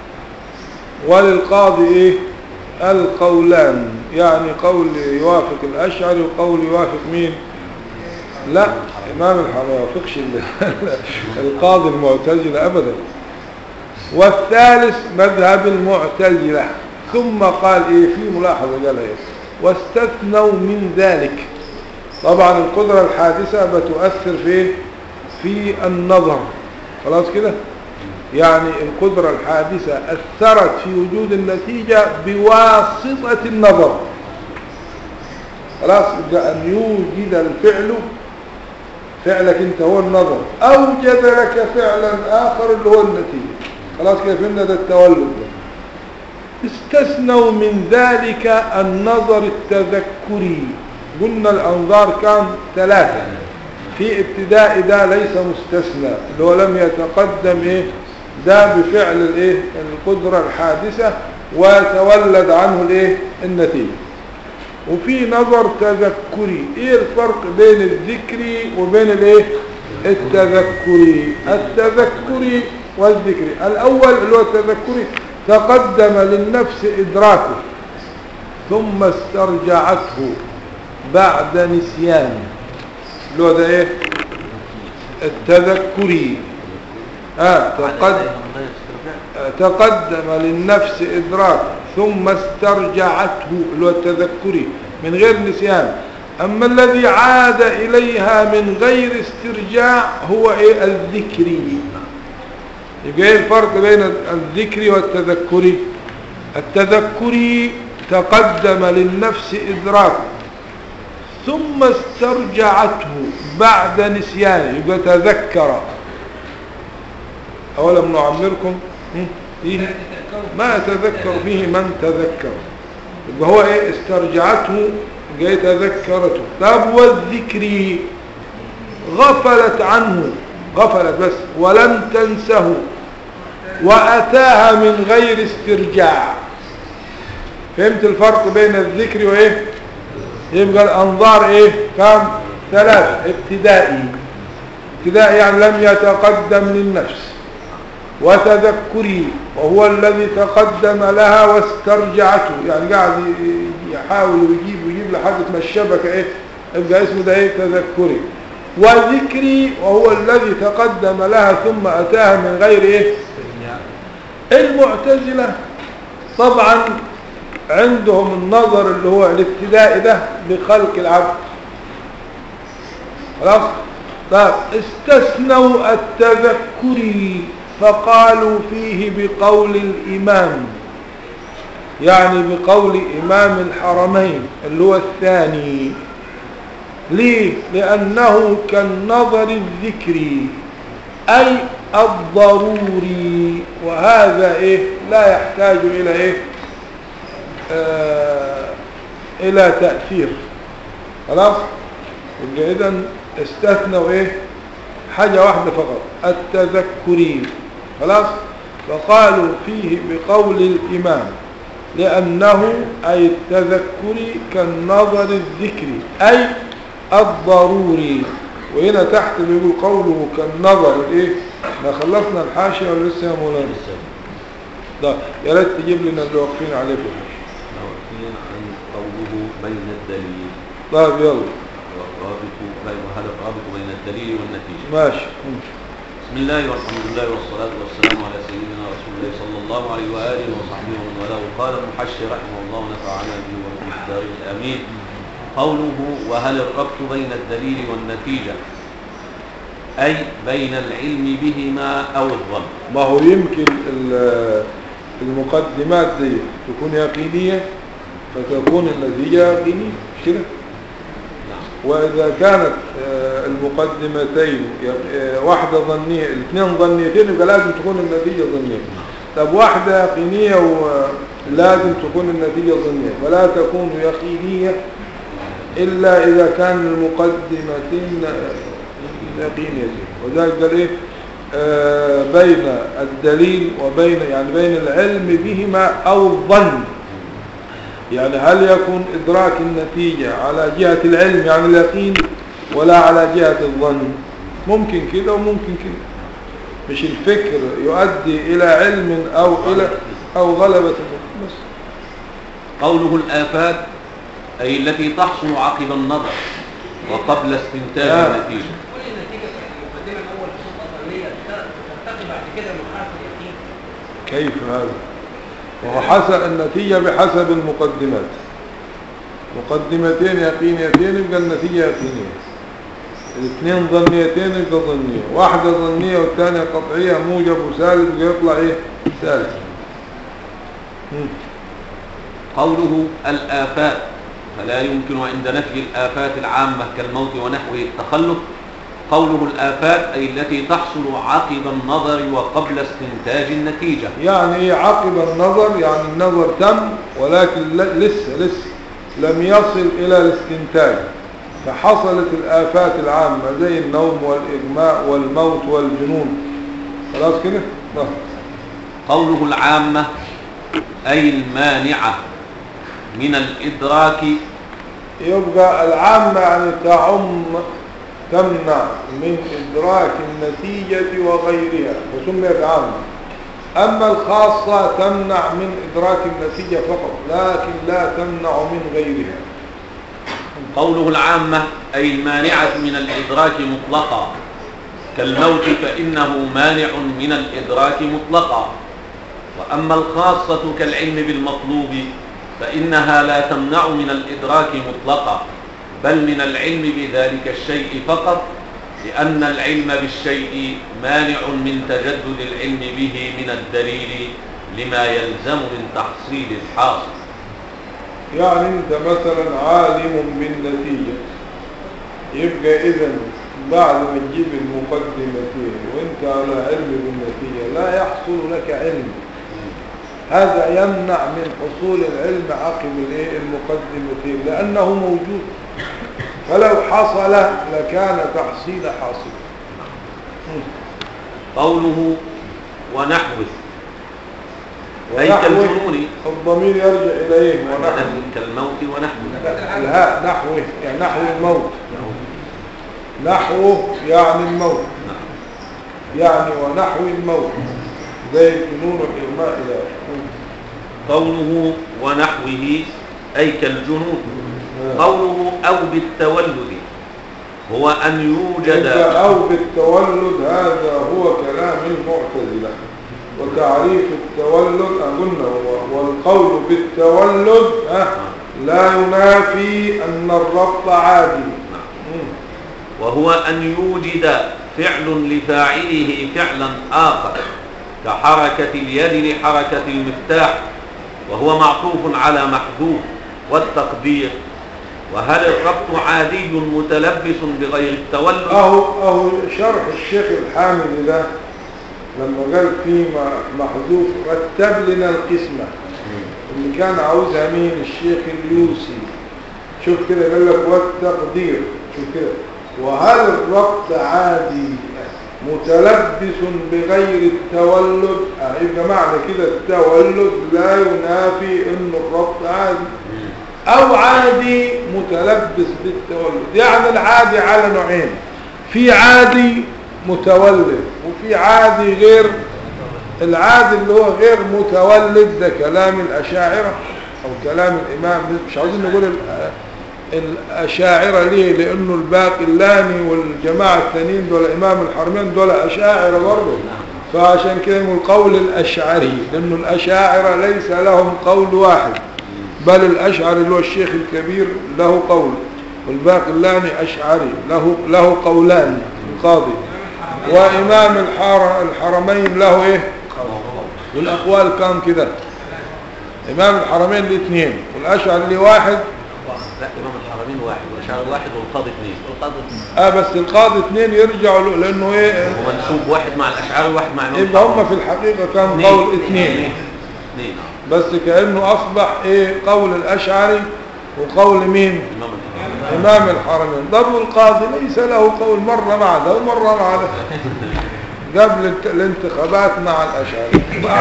وللقاضي إيه القولان يعني قول يوافق الأشعري وقول يوافق مين لا إمام الحرمين ما يوافقش القاضي المعتزلة أبدا والثالث مذهب المعتزلة ثم قال إيه في ملاحظة قال إيه واستثنوا من ذلك طبعا القدرة الحادثة بتؤثر في في النظر خلاص كده يعني القدرة الحادثة أثرت في وجود النتيجة بواسطة النظر خلاص يبقى أن يوجد الفعل فعلك انت هو النظر أوجد لك فعلا آخر اللي هو النتيجة خلاص كده فهمنا ده التولد ده استثنوا من ذلك النظر التذكري قلنا الأنظار كان ثلاثة في ابتداء ده ليس مستثنى اللي هو لم يتقدم إيه ده بفعل الإيه القدرة الحادثة ويتولد عنه الإيه النتيجة وفي نظر تذكري ايه الفرق بين الذكري وبين الايه التذكري التذكري والذكري الاول اللي هو التذكري تقدم للنفس ادراكه ثم استرجعته بعد نسيان اللي هو ده ايه التذكري اه تقدم تقدم للنفس إدراك ثم استرجعته اللي هو التذكري من غير نسيان أما الذي عاد إليها من غير استرجاع هو إيه الذكري يبقى إيه الفرق بين الذكري والتذكري التذكري تقدم للنفس إدراك ثم استرجعته بعد نسيانه يبقى تذكر أولم نعمركم فيه ما يتذكر فيه من تذكر يبقى هو ايه استرجعته جاي تذكرته طب والذكر غفلت عنه غفلت بس ولم تنسه وأتاها من غير استرجاع فهمت الفرق بين الذكر وايه يبقى الأنظار ايه كم ثلاث ابتدائي ابتدائي يعني لم يتقدم للنفس وتذكري وهو الذي تقدم لها واسترجعته يعني قاعد يحاول ويجيب ويجيب لحد ما الشبكة ايه يبقى اسمه ده ايه تذكري وذكري وهو الذي تقدم لها ثم أتاها من غير ايه المعتزلة طبعا عندهم النظر اللي هو الابتدائي ده بخلق العبد خلاص طيب استثنوا التذكري فقالوا فيه بقول الإمام يعني بقول إمام الحرمين اللي هو الثاني ليه؟ لأنه كالنظر الذكري أي الضروري وهذا إيه لا يحتاج إلى إيه آه إلى تأثير خلاص يبقى إذا استثنوا إيه حاجة واحدة فقط التذكري خلاص فقالوا فيه بقول الإمام لأنه أي التذكري كالنظر الذكري أي الضروري وهنا تحت بيقول قوله كالنظر ايه ما خلصنا الحاشية ولا لسه يا مولانا ده يا ريت تجيب لنا اللي واقفين عليه في الحاشية واقفين عن قوله بين الدليل طيب يلا والرابط بين وهذا الرابط بين الدليل والنتيجة ماشي بسم الله والحمد لله والصلاة والسلام على سيدنا رسول الله صلى الله عليه وآله وصحبه ومن والاه قال المحشي رحمه الله ونفعنا به وفي الدار الآمين قوله وهل الربط بين الدليل والنتيجة أي بين العلم بهما أو الظن ما هو يمكن ال- المقدمات دي تكون يقينية فتكون النتيجة يقينية مش كده نعم وإذا كانت آه، المقدمتين يق- آه، واحدة ظنية الاثنين ظنيتين يبقى لازم تكون النتيجة ظنية طب واحدة يقينية ولازم تكون النتيجة ظنية فلا تكون يقينية إلا إذا كان المقدمتين آه، يقينيتين وذلك قال إيه آه، بين الدليل وبين يعني بين العلم بهما أو الظن يعني هل يكون إدراك النتيجة على جهة العلم يعني اليقين ولا على جهة الظن ممكن كده وممكن كده مش الفكر يؤدي إلى علم أو إلى أو غلبة الظن بس قوله الآفات أي التي تحصل عقب النظر وقبل استنتاج آه. النتيجة كل النتيجه في المقدمه الاول بصوت اصليه ترتقي بعد كده لمرحله اليقين كيف هذا وهو حسب النتيجة بحسب المقدمات مقدمتين يقينيتين يبقى النتيجة يقينية الاثنين ظنيتين يبقى ظنية واحدة ظنية والثانية قطعية موجب وسالب يبقى يطلع ايه سالب مم. قوله الآفات فلا يمكن عند نفي الآفات العامة كالموت ونحوه التخلف قوله الآفات أي التي تحصل عقب النظر وقبل استنتاج النتيجة يعني ايه عقب النظر يعني النظر تم ولكن ل- لسه لسه لم يصل الى الاستنتاج فحصلت الآفات العامة زي النوم والإغماء والموت والجنون خلاص كده طيب. قوله العامة أي المانعة من الإدراك يبقى العامة يعني تعم تمنع من إدراك النتيجة وغيرها وسميت عامة أما الخاصة تمنع من إدراك النتيجة فقط لكن لا تمنع من غيرها قوله العامة أي المانعة من الإدراك مطلقا كالموت فإنه مانع من الإدراك مطلقا وأما الخاصة كالعلم بالمطلوب فإنها لا تمنع من الإدراك مطلقا بل من العلم بذلك الشيء فقط لأن العلم بالشيء مانع من تجدد العلم به من الدليل لما يلزم من تحصيل الحاصل يعني أنت مثلا عالم بالنتيجة يبقى إذا بعد ما تجيب المقدمتين وانت على علم بالنتيجة لا يحصل لك علم هذا يمنع من حصول العلم عقب الايه المقدمتين لأنه موجود فلو حصل لكان تحصيل حاصل قوله ونحوه أي ونحوه كالجنون الضمير يرجع إليه ونحوه كالموت ونحوه الهاء نحوه يعني نحو الموت نحوه يعني الموت نعم. يعني ونحو الموت زي الجنون والإغماء إلى آخره. قوله ونحوه أي كالجنون قوله أو بالتولد هو أن يوجد يبقى أو بالتولد هذا هو كلام المعتزلة وتعريف التولد قلنا هو والقول بالتولد ها، لا ينافي أن الربط عادي مم. وهو أن يوجد فعل لفاعله فعلا آخر كحركة اليد لحركة المفتاح وهو معطوف على محذوف والتقدير وهل الربط عادي متلبس بغير التولد أهو, أهو شرح الشيخ الحامد ده لما قال في م- محذوف رتب لنا القسمة اللي كان عاوزها مين الشيخ اليوسي شوف كده قال لك والتقدير شوف كده وهل الربط عادي متلبس بغير التولد آه، يبقى معنى كده التولد لا ينافي ان الربط عادي او عادي متلبس بالتولد يعني العادي على نوعين في عادي متولد وفي عادي غير العادي اللي هو غير متولد ده كلام الأشاعرة أو كلام الإمام مش عاوزين نقول ال- الأشاعرة ليه لأنه الباقلاني والجماعة التانيين دول إمام الحرمين دول أشاعرة برضه فعشان كده يقول قول الأشعري لأنه الأشاعرة ليس لهم قول واحد بل الأشعري اللي هو الشيخ الكبير له قول والباقلاني أشعري له له قولان القاضي وإمام الحر الحرمين له إيه والأقوال كام كده إمام الحرمين الاثنين والأشعري اللي واحد لا إمام الحرمين واحد والأشعري واحد والقاضي اثنين القاضي اه بس القاضي اثنين يرجعوا له لانه ايه ومنسوب واحد مع الأشعري وواحد مع إمام يبقى هم الحرمين. في الحقيقة كان اثنين. قول اثنين اثنين آه. بس كأنه اصبح ايه قول الاشعري وقول مين إمام الحرمين امام الحرمين طب والقاضي ليس له قول مرة مع ده ومرة مع ده قبل الت- الانتخابات مع الاشعري بعد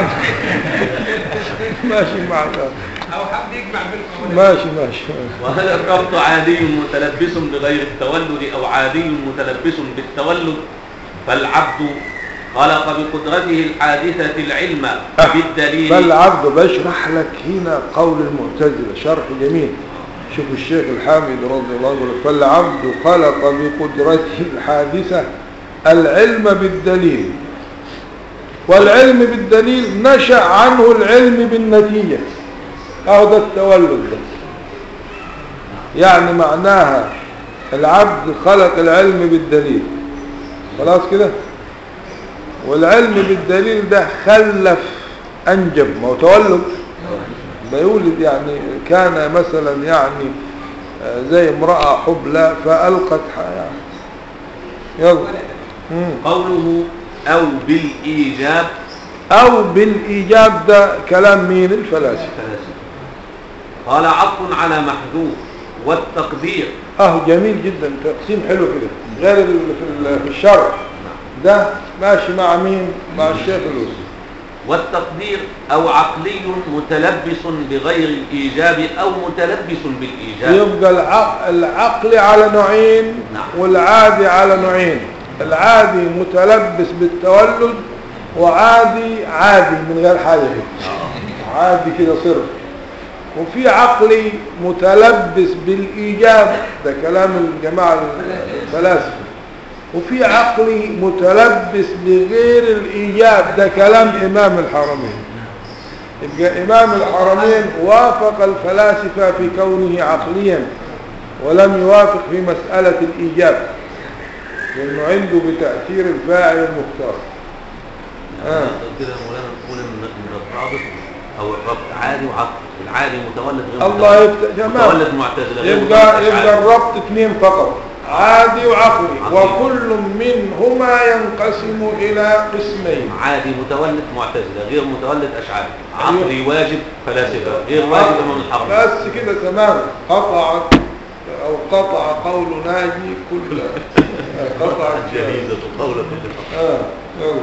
ماشي مع ده او حد يجمع بينكم ماشي ماشي وهل الربط عادي متلبس بغير التولد أو عادي متلبس بالتولد فالعبد خلق بقدرته الحادثة العلم بالدليل فالعبد بشرح لك هنا قول المعتزلة شرح جميل شوف الشيخ الحامد رضي الله عنه فالعبد خلق بقدرته الحادثة العلم بالدليل والعلم بالدليل نشأ عنه العلم بالنتيجة أو ده التولد ده يعني معناها العبد خلق العلم بالدليل خلاص كده والعلم بالدليل ده خلف أنجب ما هو تولد بيولد يعني كان مثلا يعني آه، زي امرأة حبلى فألقت حياة يلا مم. قوله أو بالإيجاب أو بالإيجاب ده كلام مين الفلاسفة فلاسفة. قال عطف على محذوف والتقدير أهو جميل جدا تقسيم حلو كده غير ال- في ال- في الشرع ده ماشي مع مين مع الشيخ الوسي والتقدير أو عقلي متلبس بغير الإيجاب أو متلبس بالإيجاب يبقى العق- العقل على نوعين نعم. والعادي على نوعين العادي متلبس بالتولد وعادي عادي من غير حاجة كده عادي كده صرف وفي عقلي متلبس بالإيجاب ده كلام الجماعة الفلاسفة وفي عقلي متلبس بغير الإيجاب ده كلام إمام الحرمين يبقى إمام الحرمين وافق الفلاسفة في كونه عقليا ولم يوافق في مسألة الإيجاب لأنه عنده بتأثير الفاعل المختار آه. كده يا مولانا نقول ان إن الرابط او الربط عادي وعقل العادي متولد غير الله متولد. يفتح تمام متولد معتزله غير يبقى متولد يبقى أشعري. الربط اثنين فقط عادي وعقلي عقلي. وكل منهما ينقسم إلى قسمين عادي متولد معتزله غير متولد اشعري أيوه. عقلي واجب فلاسفه غير واجب امام الحرم بس كده تمام قطع أو قطع قول ناجي كل قطع جهيزه قول كل آه. يلا.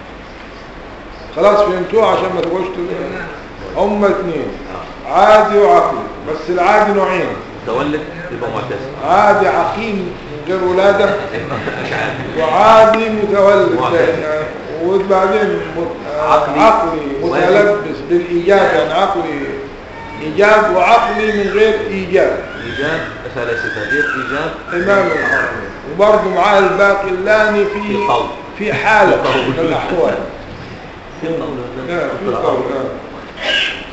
خلاص فهمتوه عشان ما تبقوش تقولوا هم اثنين عادي وعقلي بس العادي نوعين متولد يبقى معتزله عادي عقيم من غير ولادة اشعري وعادي متولد معتزل. يعني وبعدين مت- آه، عقلي. عقلي واجب. متلبس بالإيجاب يعني عقلي إيجاب وعقلي من غير إيجاب ايجاب فلاسفه غير ايجاب إمام الحرمين وبرضه معاه الباقلاني في في قول. في حالة في قول. من الأحوال في قول آه، في قول آه.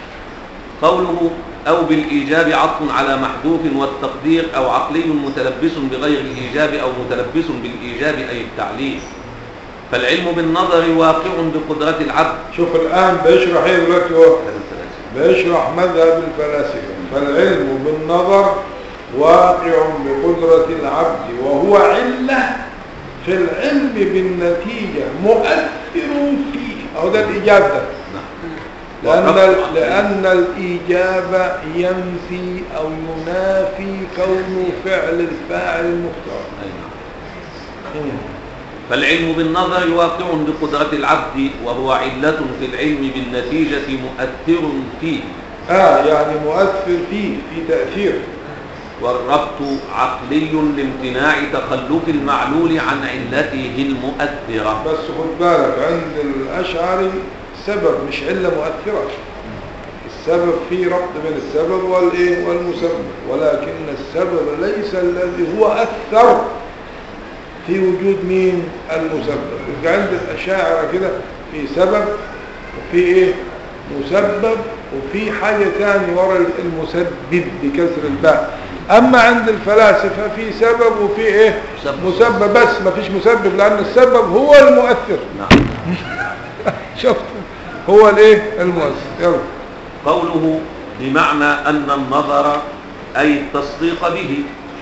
قوله أو بالإيجاب عطف على محذوف والتقدير أو عقلي متلبس بغير الإيجاب أو متلبس بالإيجاب أي التعليل فالعلم بالنظر واقع بقدرة العبد شوف الآن بيشرح ايه دلوقتي هو بيشرح مذهب الفلاسفة فالعلم بالنظر واقع بقدرة العبد وهو علة في العلم بالنتيجة مؤثر فيه أو ده الإيجاب ده لأن, وقف- لأن الإيجاب ينفي أو ينافي كون فعل الفاعل المختار أي نعم. فالعلم بالنظر واقع بقدرة العبد وهو علة في العلم بالنتيجة مؤثر فيه آه يعني مؤثر فيه في تأثير والربط عقلي لامتناع تخلف المعلول عن علته المؤثرة بس خد بالك عند الأشعري سبب مش علة مؤثرة السبب في ربط بين السبب والايه والمسبب ولكن السبب ليس الذي هو أكثر في وجود مين المسبب يبقى عند الأشاعرة كده في سبب وفي ايه مسبب وفي حاجة تاني ورا المسبب بكسر الباء أما عند الفلاسفة في سبب وفي ايه مسبب. مسبب بس ما فيش مسبب لأن السبب هو المؤثر نعم شفت هو الايه المؤثر يلا قوله بمعنى أن النظر أي التصديق به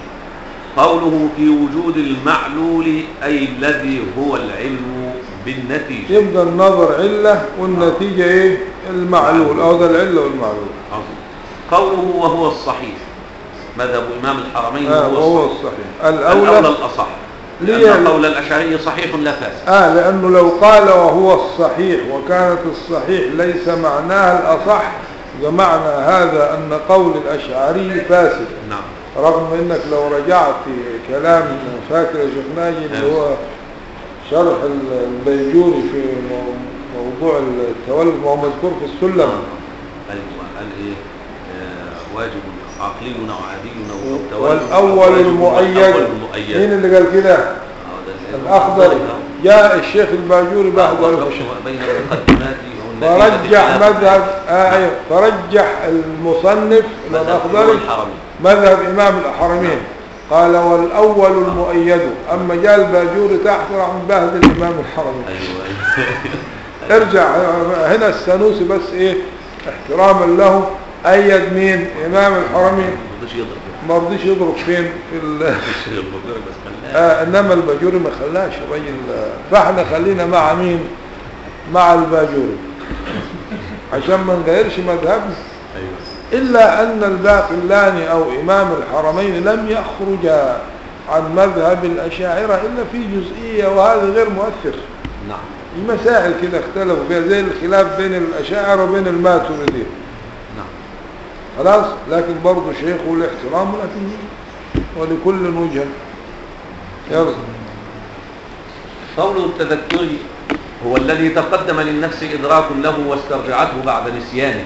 قوله في وجود المعلول أي الذي هو العلم بالنتيجة يبقى النظر علة والنتيجة ايه المعلول او ده العلة والمعلول عظيم قوله وهو الصحيح مذهب إمام الحرمين آه وهو وهو الصحيح الصحيح الأولى الأولى الأصح ليه لأن يعني؟ قول الأشعري صحيح لا فاسد آه لأنه لو قال وهو الصحيح وكانت الصحيح ليس معناها الأصح بمعنى هذا أن قول الأشعري فاسد نعم رغم أنك لو رجعت في كلام فاكر يا شيخ ناجي اللي هو شرح البيجوري في مو- موضوع التولد وهو مذكور في السلم أيوة قال إيه آه، واجب عقلينا وعادينا والتولد والأول واجب المؤيد والأول المؤيد مين اللي قال كده آه، ده اللي- الأخضر جاء الشيخ الباجوري بعد ذلك والربط بين المقدمات والنتيجة فرجح خلاف مذهب آه أيوة. فرجح المصنف مذهب الأخضري إمام الحرمين مذهب إمام الحرمين قال والأول المؤيد أما جاء الباجوري تحت راح مبهدل إمام الحرمين أيوة أيوة ارجع هنا السنوسي بس إيه احتراما له أيد مين إمام الحرمين ما رضيش يضرب ما رضيش يضرب فين في ال... مش يضرب بس خلاه آه انما الباجوري ما خلاش الراجل آه، فاحنا خلينا مع مين مع الباجوري عشان ما نغيرش مذهبنا أيوة إلا أن الباقلاني أو إمام الحرمين لم يخرج عن مذهب الأشاعرة إلا في جزئية وهذا غير مؤثر نعم المسائل كده اختلفوا فيها زي الخلاف بين الأشاعرة وبين الماتريدية نعم خلاص لكن برضه شيخه الاحترام ولكن ولكل وجه يلا قوله التذكري هو الذي تقدم للنفس إدراك له واسترجعته بعد نسيانه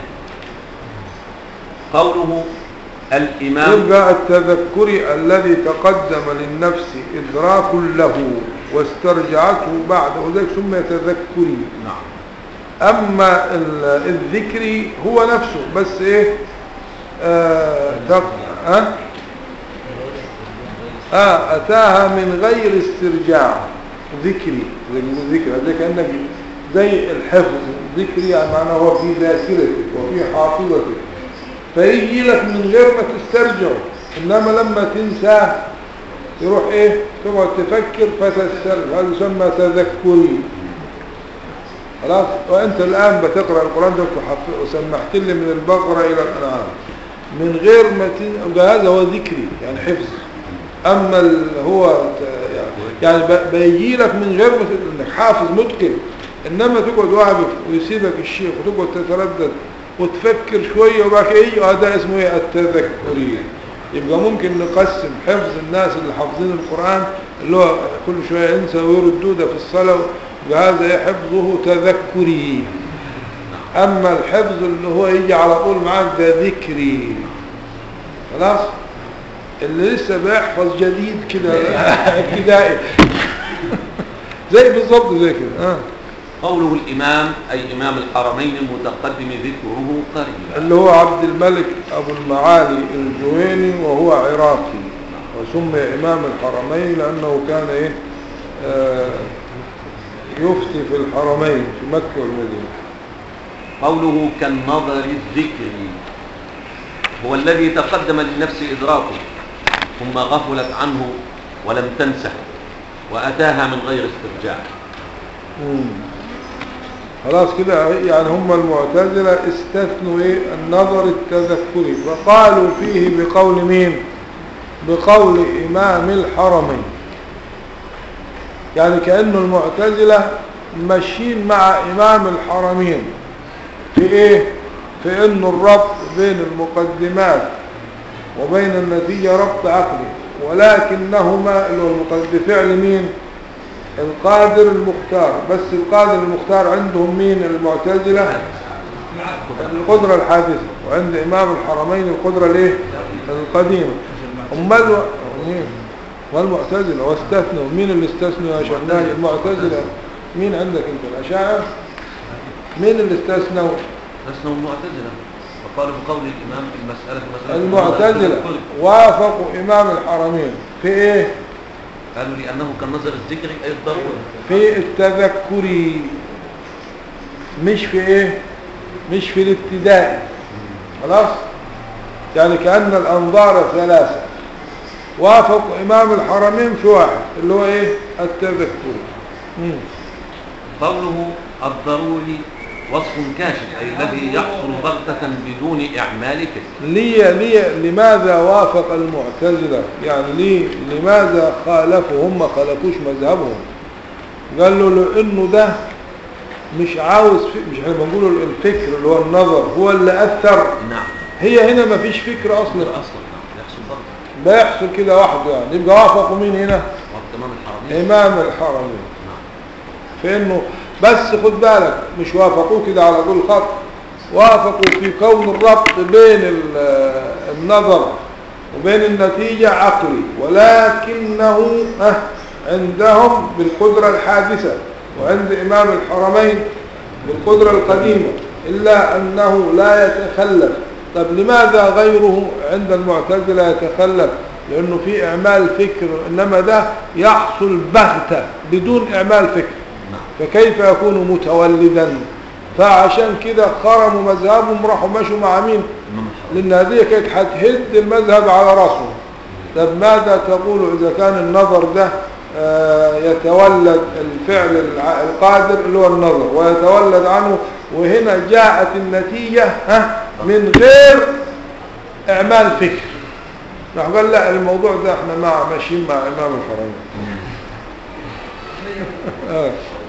قوله الإمام يبقى التذكر الذي تقدم للنفس إدراك له واسترجعته بعد وذلك سمي تذكري نعم أما ال- الذكري هو نفسه بس إيه آه تق... آه؟ آه أتاها من غير استرجاع ذكري زي ما بيقولوا ذكري زي كأنك زي الحفظ ذكري يعني معناه هو في ذاكرتك وفي حافظتك فيجي لك من غير ما تسترجعه إنما لما تنساه يروح إيه تقعد تفكر فتسترجع هذا يسمى تذكري خلاص وانت الان بتقرا القران ده وحف- وسمحت لي من البقره الى الانعام من غير ما تن... يبقى هذا هو ذكري يعني حفظ اما ال... هو ت- يعني, يعني ب... بيجي لك من غير ما ت- انك حافظ متقن انما تقعد واقف ويسيبك الشيخ وتقعد تتردد وتفكر شويه وبعد كده يجي هذا اسمه ايه التذكري يبقى ممكن نقسم حفظ الناس اللي حافظين القرآن اللي هو كل شوية ينسى ويردوا ده في الصلاة وهذا إيه حفظه تذكري أما الحفظ اللي هو يجي على طول معاك ده ذكري خلاص اللي لسه بيحفظ جديد كده ابتدائي زي بالظبط زي كده آه. قوله الإمام أي إمام الحرمين المتقدم ذكره قريبا اللي هو عبد الملك أبو المعالي الجويني وهو عراقي وسمي إمام الحرمين لأنه كان إيه آه يفتي في الحرمين في مكة والمدينة قوله كالنظر الذكري هو الذي تقدم للنفس إدراكه ثم غفلت عنه ولم تنسه وأتاها من غير استرجاع مم. خلاص كده يعني هم المعتزلة استثنوا إيه النظر التذكري فقالوا فيه بقول مين بقول إمام الحرمين يعني كأنه المعتزلة ماشيين مع إمام الحرمين في إيه في إنه الربط بين المقدمات وبين النتيجة ربط عقلي ولكنهما اللي هو المقدم بفعل مين القادر المختار بس القادر المختار عندهم مين المعتزلة القدرة الحادثة وعند إمام الحرمين القدرة الايه القديمة أمال و- مين والمعتزلة واستثنوا مين اللي استثنوا يا شيخنا المعتزلة مين عندك انت الأشاعرة مين اللي استثنوا لسنا المعتزلة وقالوا بقول الإمام المسألة مسألة المعتزلة وافقوا إمام الحرمين في إيه قالوا لأنه كان نظر الذكر أي الضرورة في التذكر مش في إيه مش في الابتداء خلاص يعني كأن الأنظار ثلاثة وافق إمام الحرمين في واحد اللي هو إيه التذكر مم. قوله الضروري وصف كاشف أي الذي يحصل بغتة بدون إعمال فكر ليه ليه لماذا وافق المعتزلة يعني ليه لماذا خالفوا هم ما خالفوش مذهبهم قال له لانه ده مش عاوز في مش احنا بنقول الفكر اللي هو النظر هو اللي اثر نعم هي هنا ما فيش فكر اصلا أصلا نعم يحصل بغتة بيحصل كده وحده يعني يبقى وافقوا مين هنا وقت إمام الحرمين امام الحرمين نعم في انه بس خد بالك مش وافقوه كده على طول خط وافقوا في كون الربط بين ال- النظر وبين النتيجة عقلي ولكنه آه، عندهم بالقدرة الحادثة وعند إمام الحرمين بالقدرة القديمة إلا أنه لا يتخلف طب لماذا غيره عند المعتزلة يتخلف لأنه في إعمال فكر إنما ده يحصل بغتة بدون إعمال فكر نعم فكيف يكون متولدا فعشان كده خرموا مذهبهم راحوا مشوا مع مين إمام الحرمين لان هذه كانت هتهد المذهب على راسهم طب ماذا تقول اذا كان النظر ده آه، يتولد الفعل الع- القادر اللي هو النظر ويتولد عنه وهنا جاءت النتيجة ها من غير اعمال فكر راح قال لا الموضوع ده احنا مع ماشيين مع امام الحرمين آه.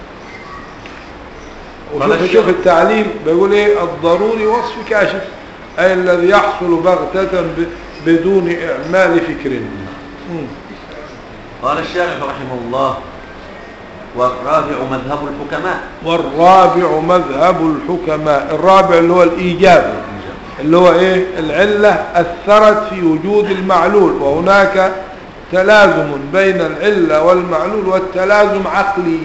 قال وشوف الشيخ- شوف التعليل بيقول ايه الضروري وصف كاشف اي الذي يحصل بغتة ب- بدون اعمال فكر مم. قال الشارح رحمه الله والرابع مذهب الحكماء والرابع مذهب الحكماء الرابع اللي هو الايجاب اللي هو ايه العلة اثرت في وجود المعلول وهناك تلازم بين العلة والمعلول والتلازم عقلي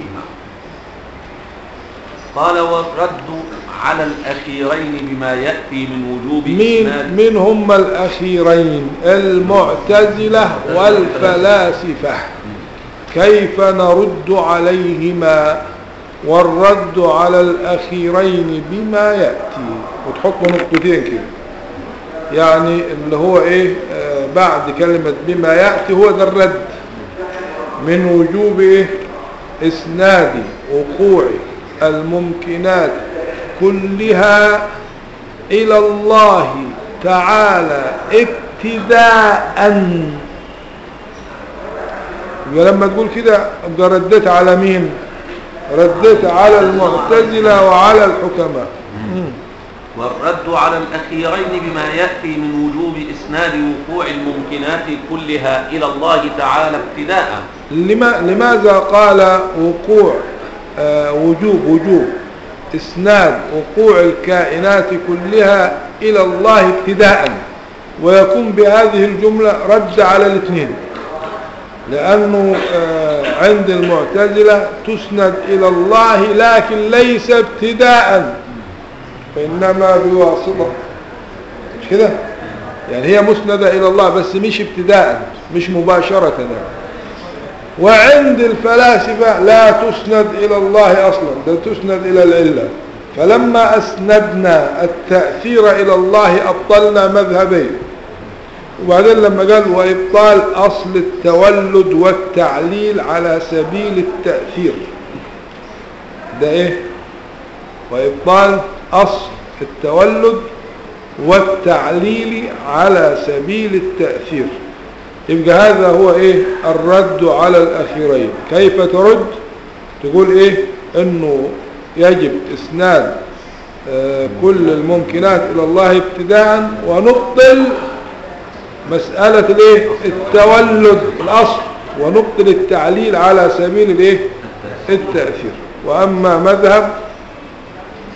قال والرد على الأخيرين بما يأتي من وجوب مين إسناد من هم الأخيرين المعتزلة والفلاسفة كيف نرد عليهما والرد على الأخيرين بما يأتي وتحطوا نقطتين كده يعني اللي هو ايه آه بعد كلمة بما يأتي هو ده الرد من وجوب ايه اسناد وقوع الممكنات كلها إلى الله تعالى ابتداء يبقى لما تقول كده يبقى رديت على مين رديت على المعتزلة وعلى الحكماء مم. والرد على الأخيرين بما يأتي من وجوب إسناد وقوع الممكنات كلها إلى الله تعالى ابتداء لما لماذا قال وقوع آه وجوب وجوب اسناد وقوع الكائنات كلها الى الله ابتداء ويكون بهذه الجملة رد على الاثنين لانه آه عند المعتزلة تسند الى الله لكن ليس ابتداء فانما بواسطة مش كده يعني هي مسندة الى الله بس مش ابتداء مش مباشرة يعني. وعند الفلاسفة لا تسند إلى الله أصلا ده تسند إلى العلة فلما أسندنا التأثير إلى الله أبطلنا مذهبين وبعدين لما قال وإبطال أصل التولد والتعليل على سبيل التأثير ده إيه وإبطال أصل التولد والتعليل على سبيل التأثير يبقى هذا هو ايه الرد على الاخيرين كيف ترد تقول ايه انه يجب اسناد آه كل الممكنات الى الله ابتداء ونبطل مسألة الايه التولد الاصل ونبطل التعليل على سبيل الايه التأثير واما مذهب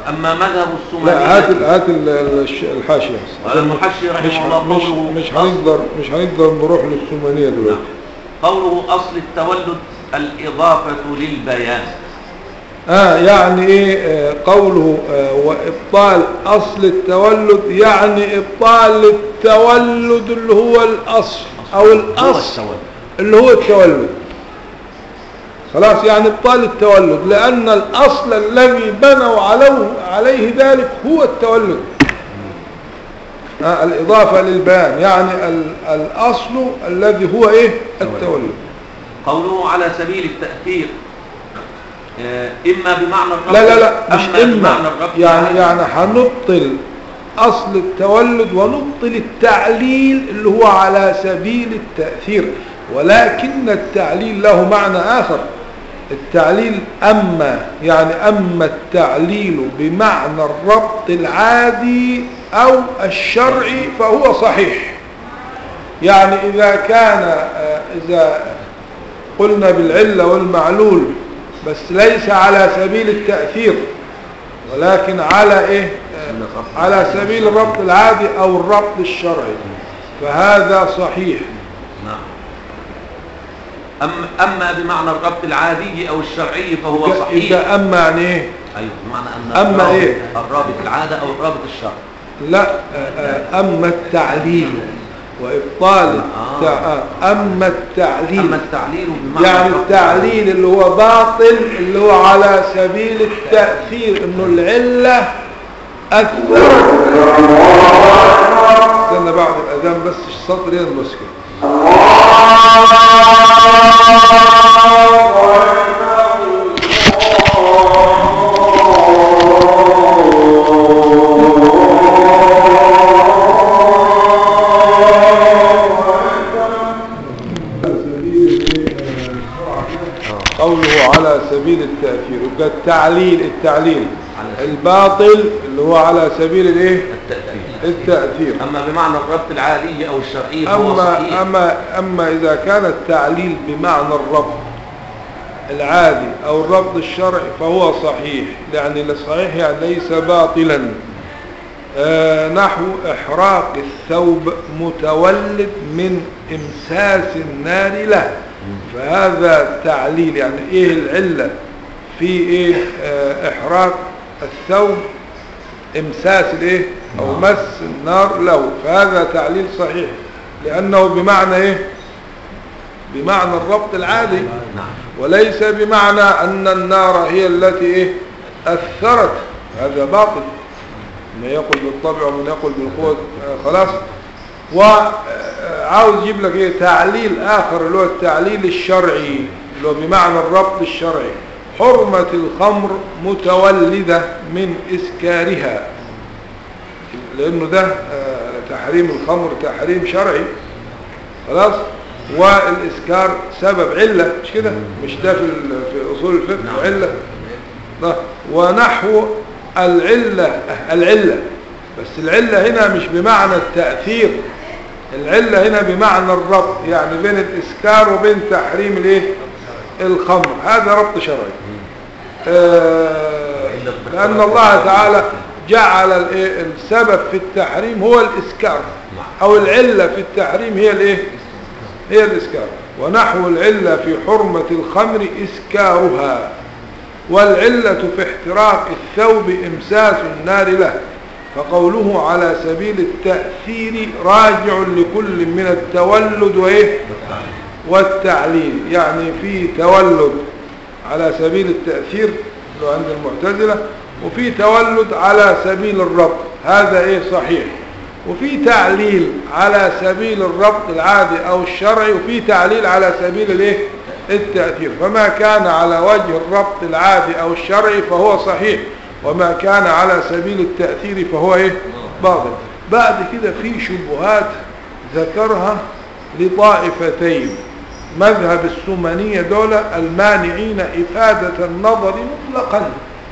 أما مذهب لا هات ال- السمانية هات ال- ال- الش- الحاشية قال المحشي مش رحمه الله مش قوله مش هنقدر مش هنقدر نروح للثمانية دلوقتي قوله أصل التولد الإضافة للبيان آه يعني إيه آه قوله آه وإبطال أصل التولد يعني إبطال التولد اللي هو الأصل أو هو الأصل التولد اللي هو التولد خلاص يعني ابطال التولد لأن الأصل الذي بنوا عليه, عليه ذلك هو التولد آه الإضافة للبيان يعني ال- الأصل الذي هو إيه التولد قوله على سبيل التأثير آه، إما بمعنى الربط لا لا لا مش أما بمعنى إما الربط يعني يعني هنبطل أصل التولد ونبطل التعليل اللي هو على سبيل التأثير ولكن التعليل له معنى آخر التعليل أما يعني أما التعليل بمعنى الربط العادي أو الشرعي فهو صحيح يعني إذا كان آه، إذا قلنا بالعلة والمعلول بس ليس على سبيل التأثير ولكن على إيه آه، على سبيل الربط العادي أو الربط الشرعي فهذا صحيح نعم أم أما بمعنى الربط العادي أو الشرعي فهو صحيح إذا أما يعني إيه أيوه بمعنى أن أما الرابط- إيه؟ الرابط العادة أو الرابط الشرعي لا آه، آه، أما التعليل وإبطال آه. التع- آه، أما التعليل أما التعليل بمعنى يعني الربط التعليل اللي هو باطل اللي هو على سبيل التأثير انه العلة أثر استنى بعد الأذان بس السطر ينبس كده قوله على سبيل التأثير يبقى التعليل التعليل على سبيل- الباطل اللي هو على سبيل الايه التأثير التأثير أما بمعنى الربط العادي أو الشرعي فهو أما, صحيح أما, أما إذا كان التعليل بمعنى الربط العادي أو الربط الشرعي فهو صحيح يعني الصحيح يعني ليس باطلا آه نحو إحراق الثوب متولد من إمساس النار له فهذا تعليل يعني إيه العلة في إيه آه إحراق الثوب امساس الايه او نعم. مس النار له فهذا تعليل صحيح لانه بمعنى ايه بمعنى الربط العادي نعم وليس بمعنى ان النار هي التي ايه اثرت هذا باطل من يقول بالطبع ومن يقول بالقوة آه، خلاص وعاوز يجيب لك ايه تعليل اخر اللي هو التعليل الشرعي اللي هو بمعنى الربط الشرعي حرمة الخمر متولدة من اسكارها لانه ده آه، تحريم الخمر تحريم شرعي خلاص والاسكار سبب علة مش كده مش ده في ال- في اصول الفقه نعم. علة ده. ونحو العلة العلة بس العلة هنا مش بمعنى التأثير العلة هنا بمعنى الربط يعني بين الإسكار وبين تحريم الايه الخمر هذا ربط شرعي آه لأن الله تعالى جعل الإيه؟ السبب في التحريم هو الإسكار أو العلة في التحريم هي الايه هي الإسكار ونحو العلة في حرمة الخمر إسكارها والعلة في احتراق الثوب إمساس النار له فقوله على سبيل التأثير راجع لكل من التولد وإيه والتعليل يعني في تولد على سبيل التأثير اللي هو عند المعتزلة وفي تولد على سبيل الربط هذا ايه صحيح وفي تعليل على سبيل الربط العادي او الشرعي وفي تعليل على سبيل الايه التأثير فما كان على وجه الربط العادي او الشرعي فهو صحيح وما كان على سبيل التأثير فهو ايه باطل بعد كده في شبهات ذكرها لطائفتين مذهب السمنية دول المانعين إفادة النظر مطلقا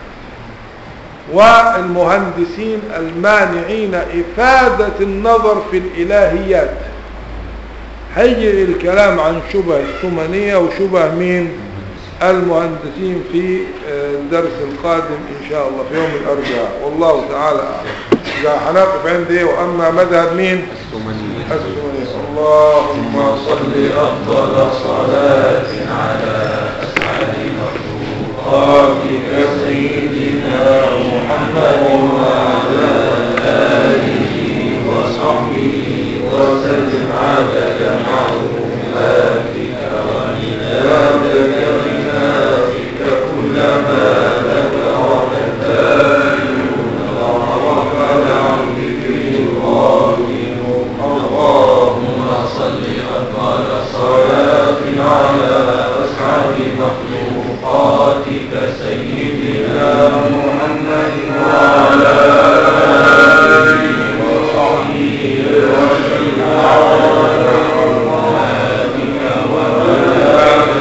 والمهندسين المانعين إفادة النظر في الإلهيات هيجي الكلام عن شبه السمنية وشبه مين المهندسين في الدرس القادم إن شاء الله في يوم الأربعاء والله تعالى أعلم إذا هنقف عند إيه وأما مذهب مين السمنية السنة اللهم صل أفضل صلاة على أسعد مخلوقاتك سيدنا محمد وعلى آله وصحبه وسلم عدد معلوماتك ومداد كلماتك كلما ذكرك الذاكرون وغفل عن ذكر الغافلون اللهم صل أفضل صلاة على أسعد مخلوقاتك سيدنا محمد وعلى آله وصحبه وسلم على محمدك وملائكتك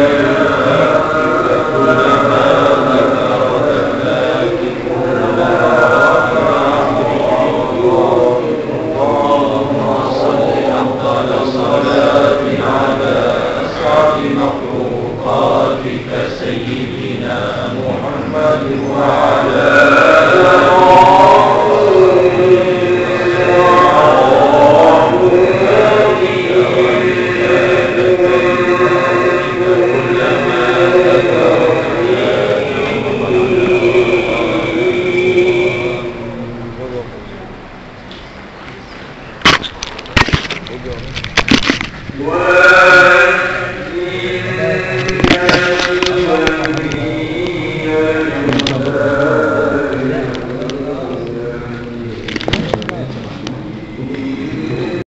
كلما ذكرك الذاكرون اللهم صل أفضل صلاة على أسعد مخلوقاتك سيدنا محمد وعلى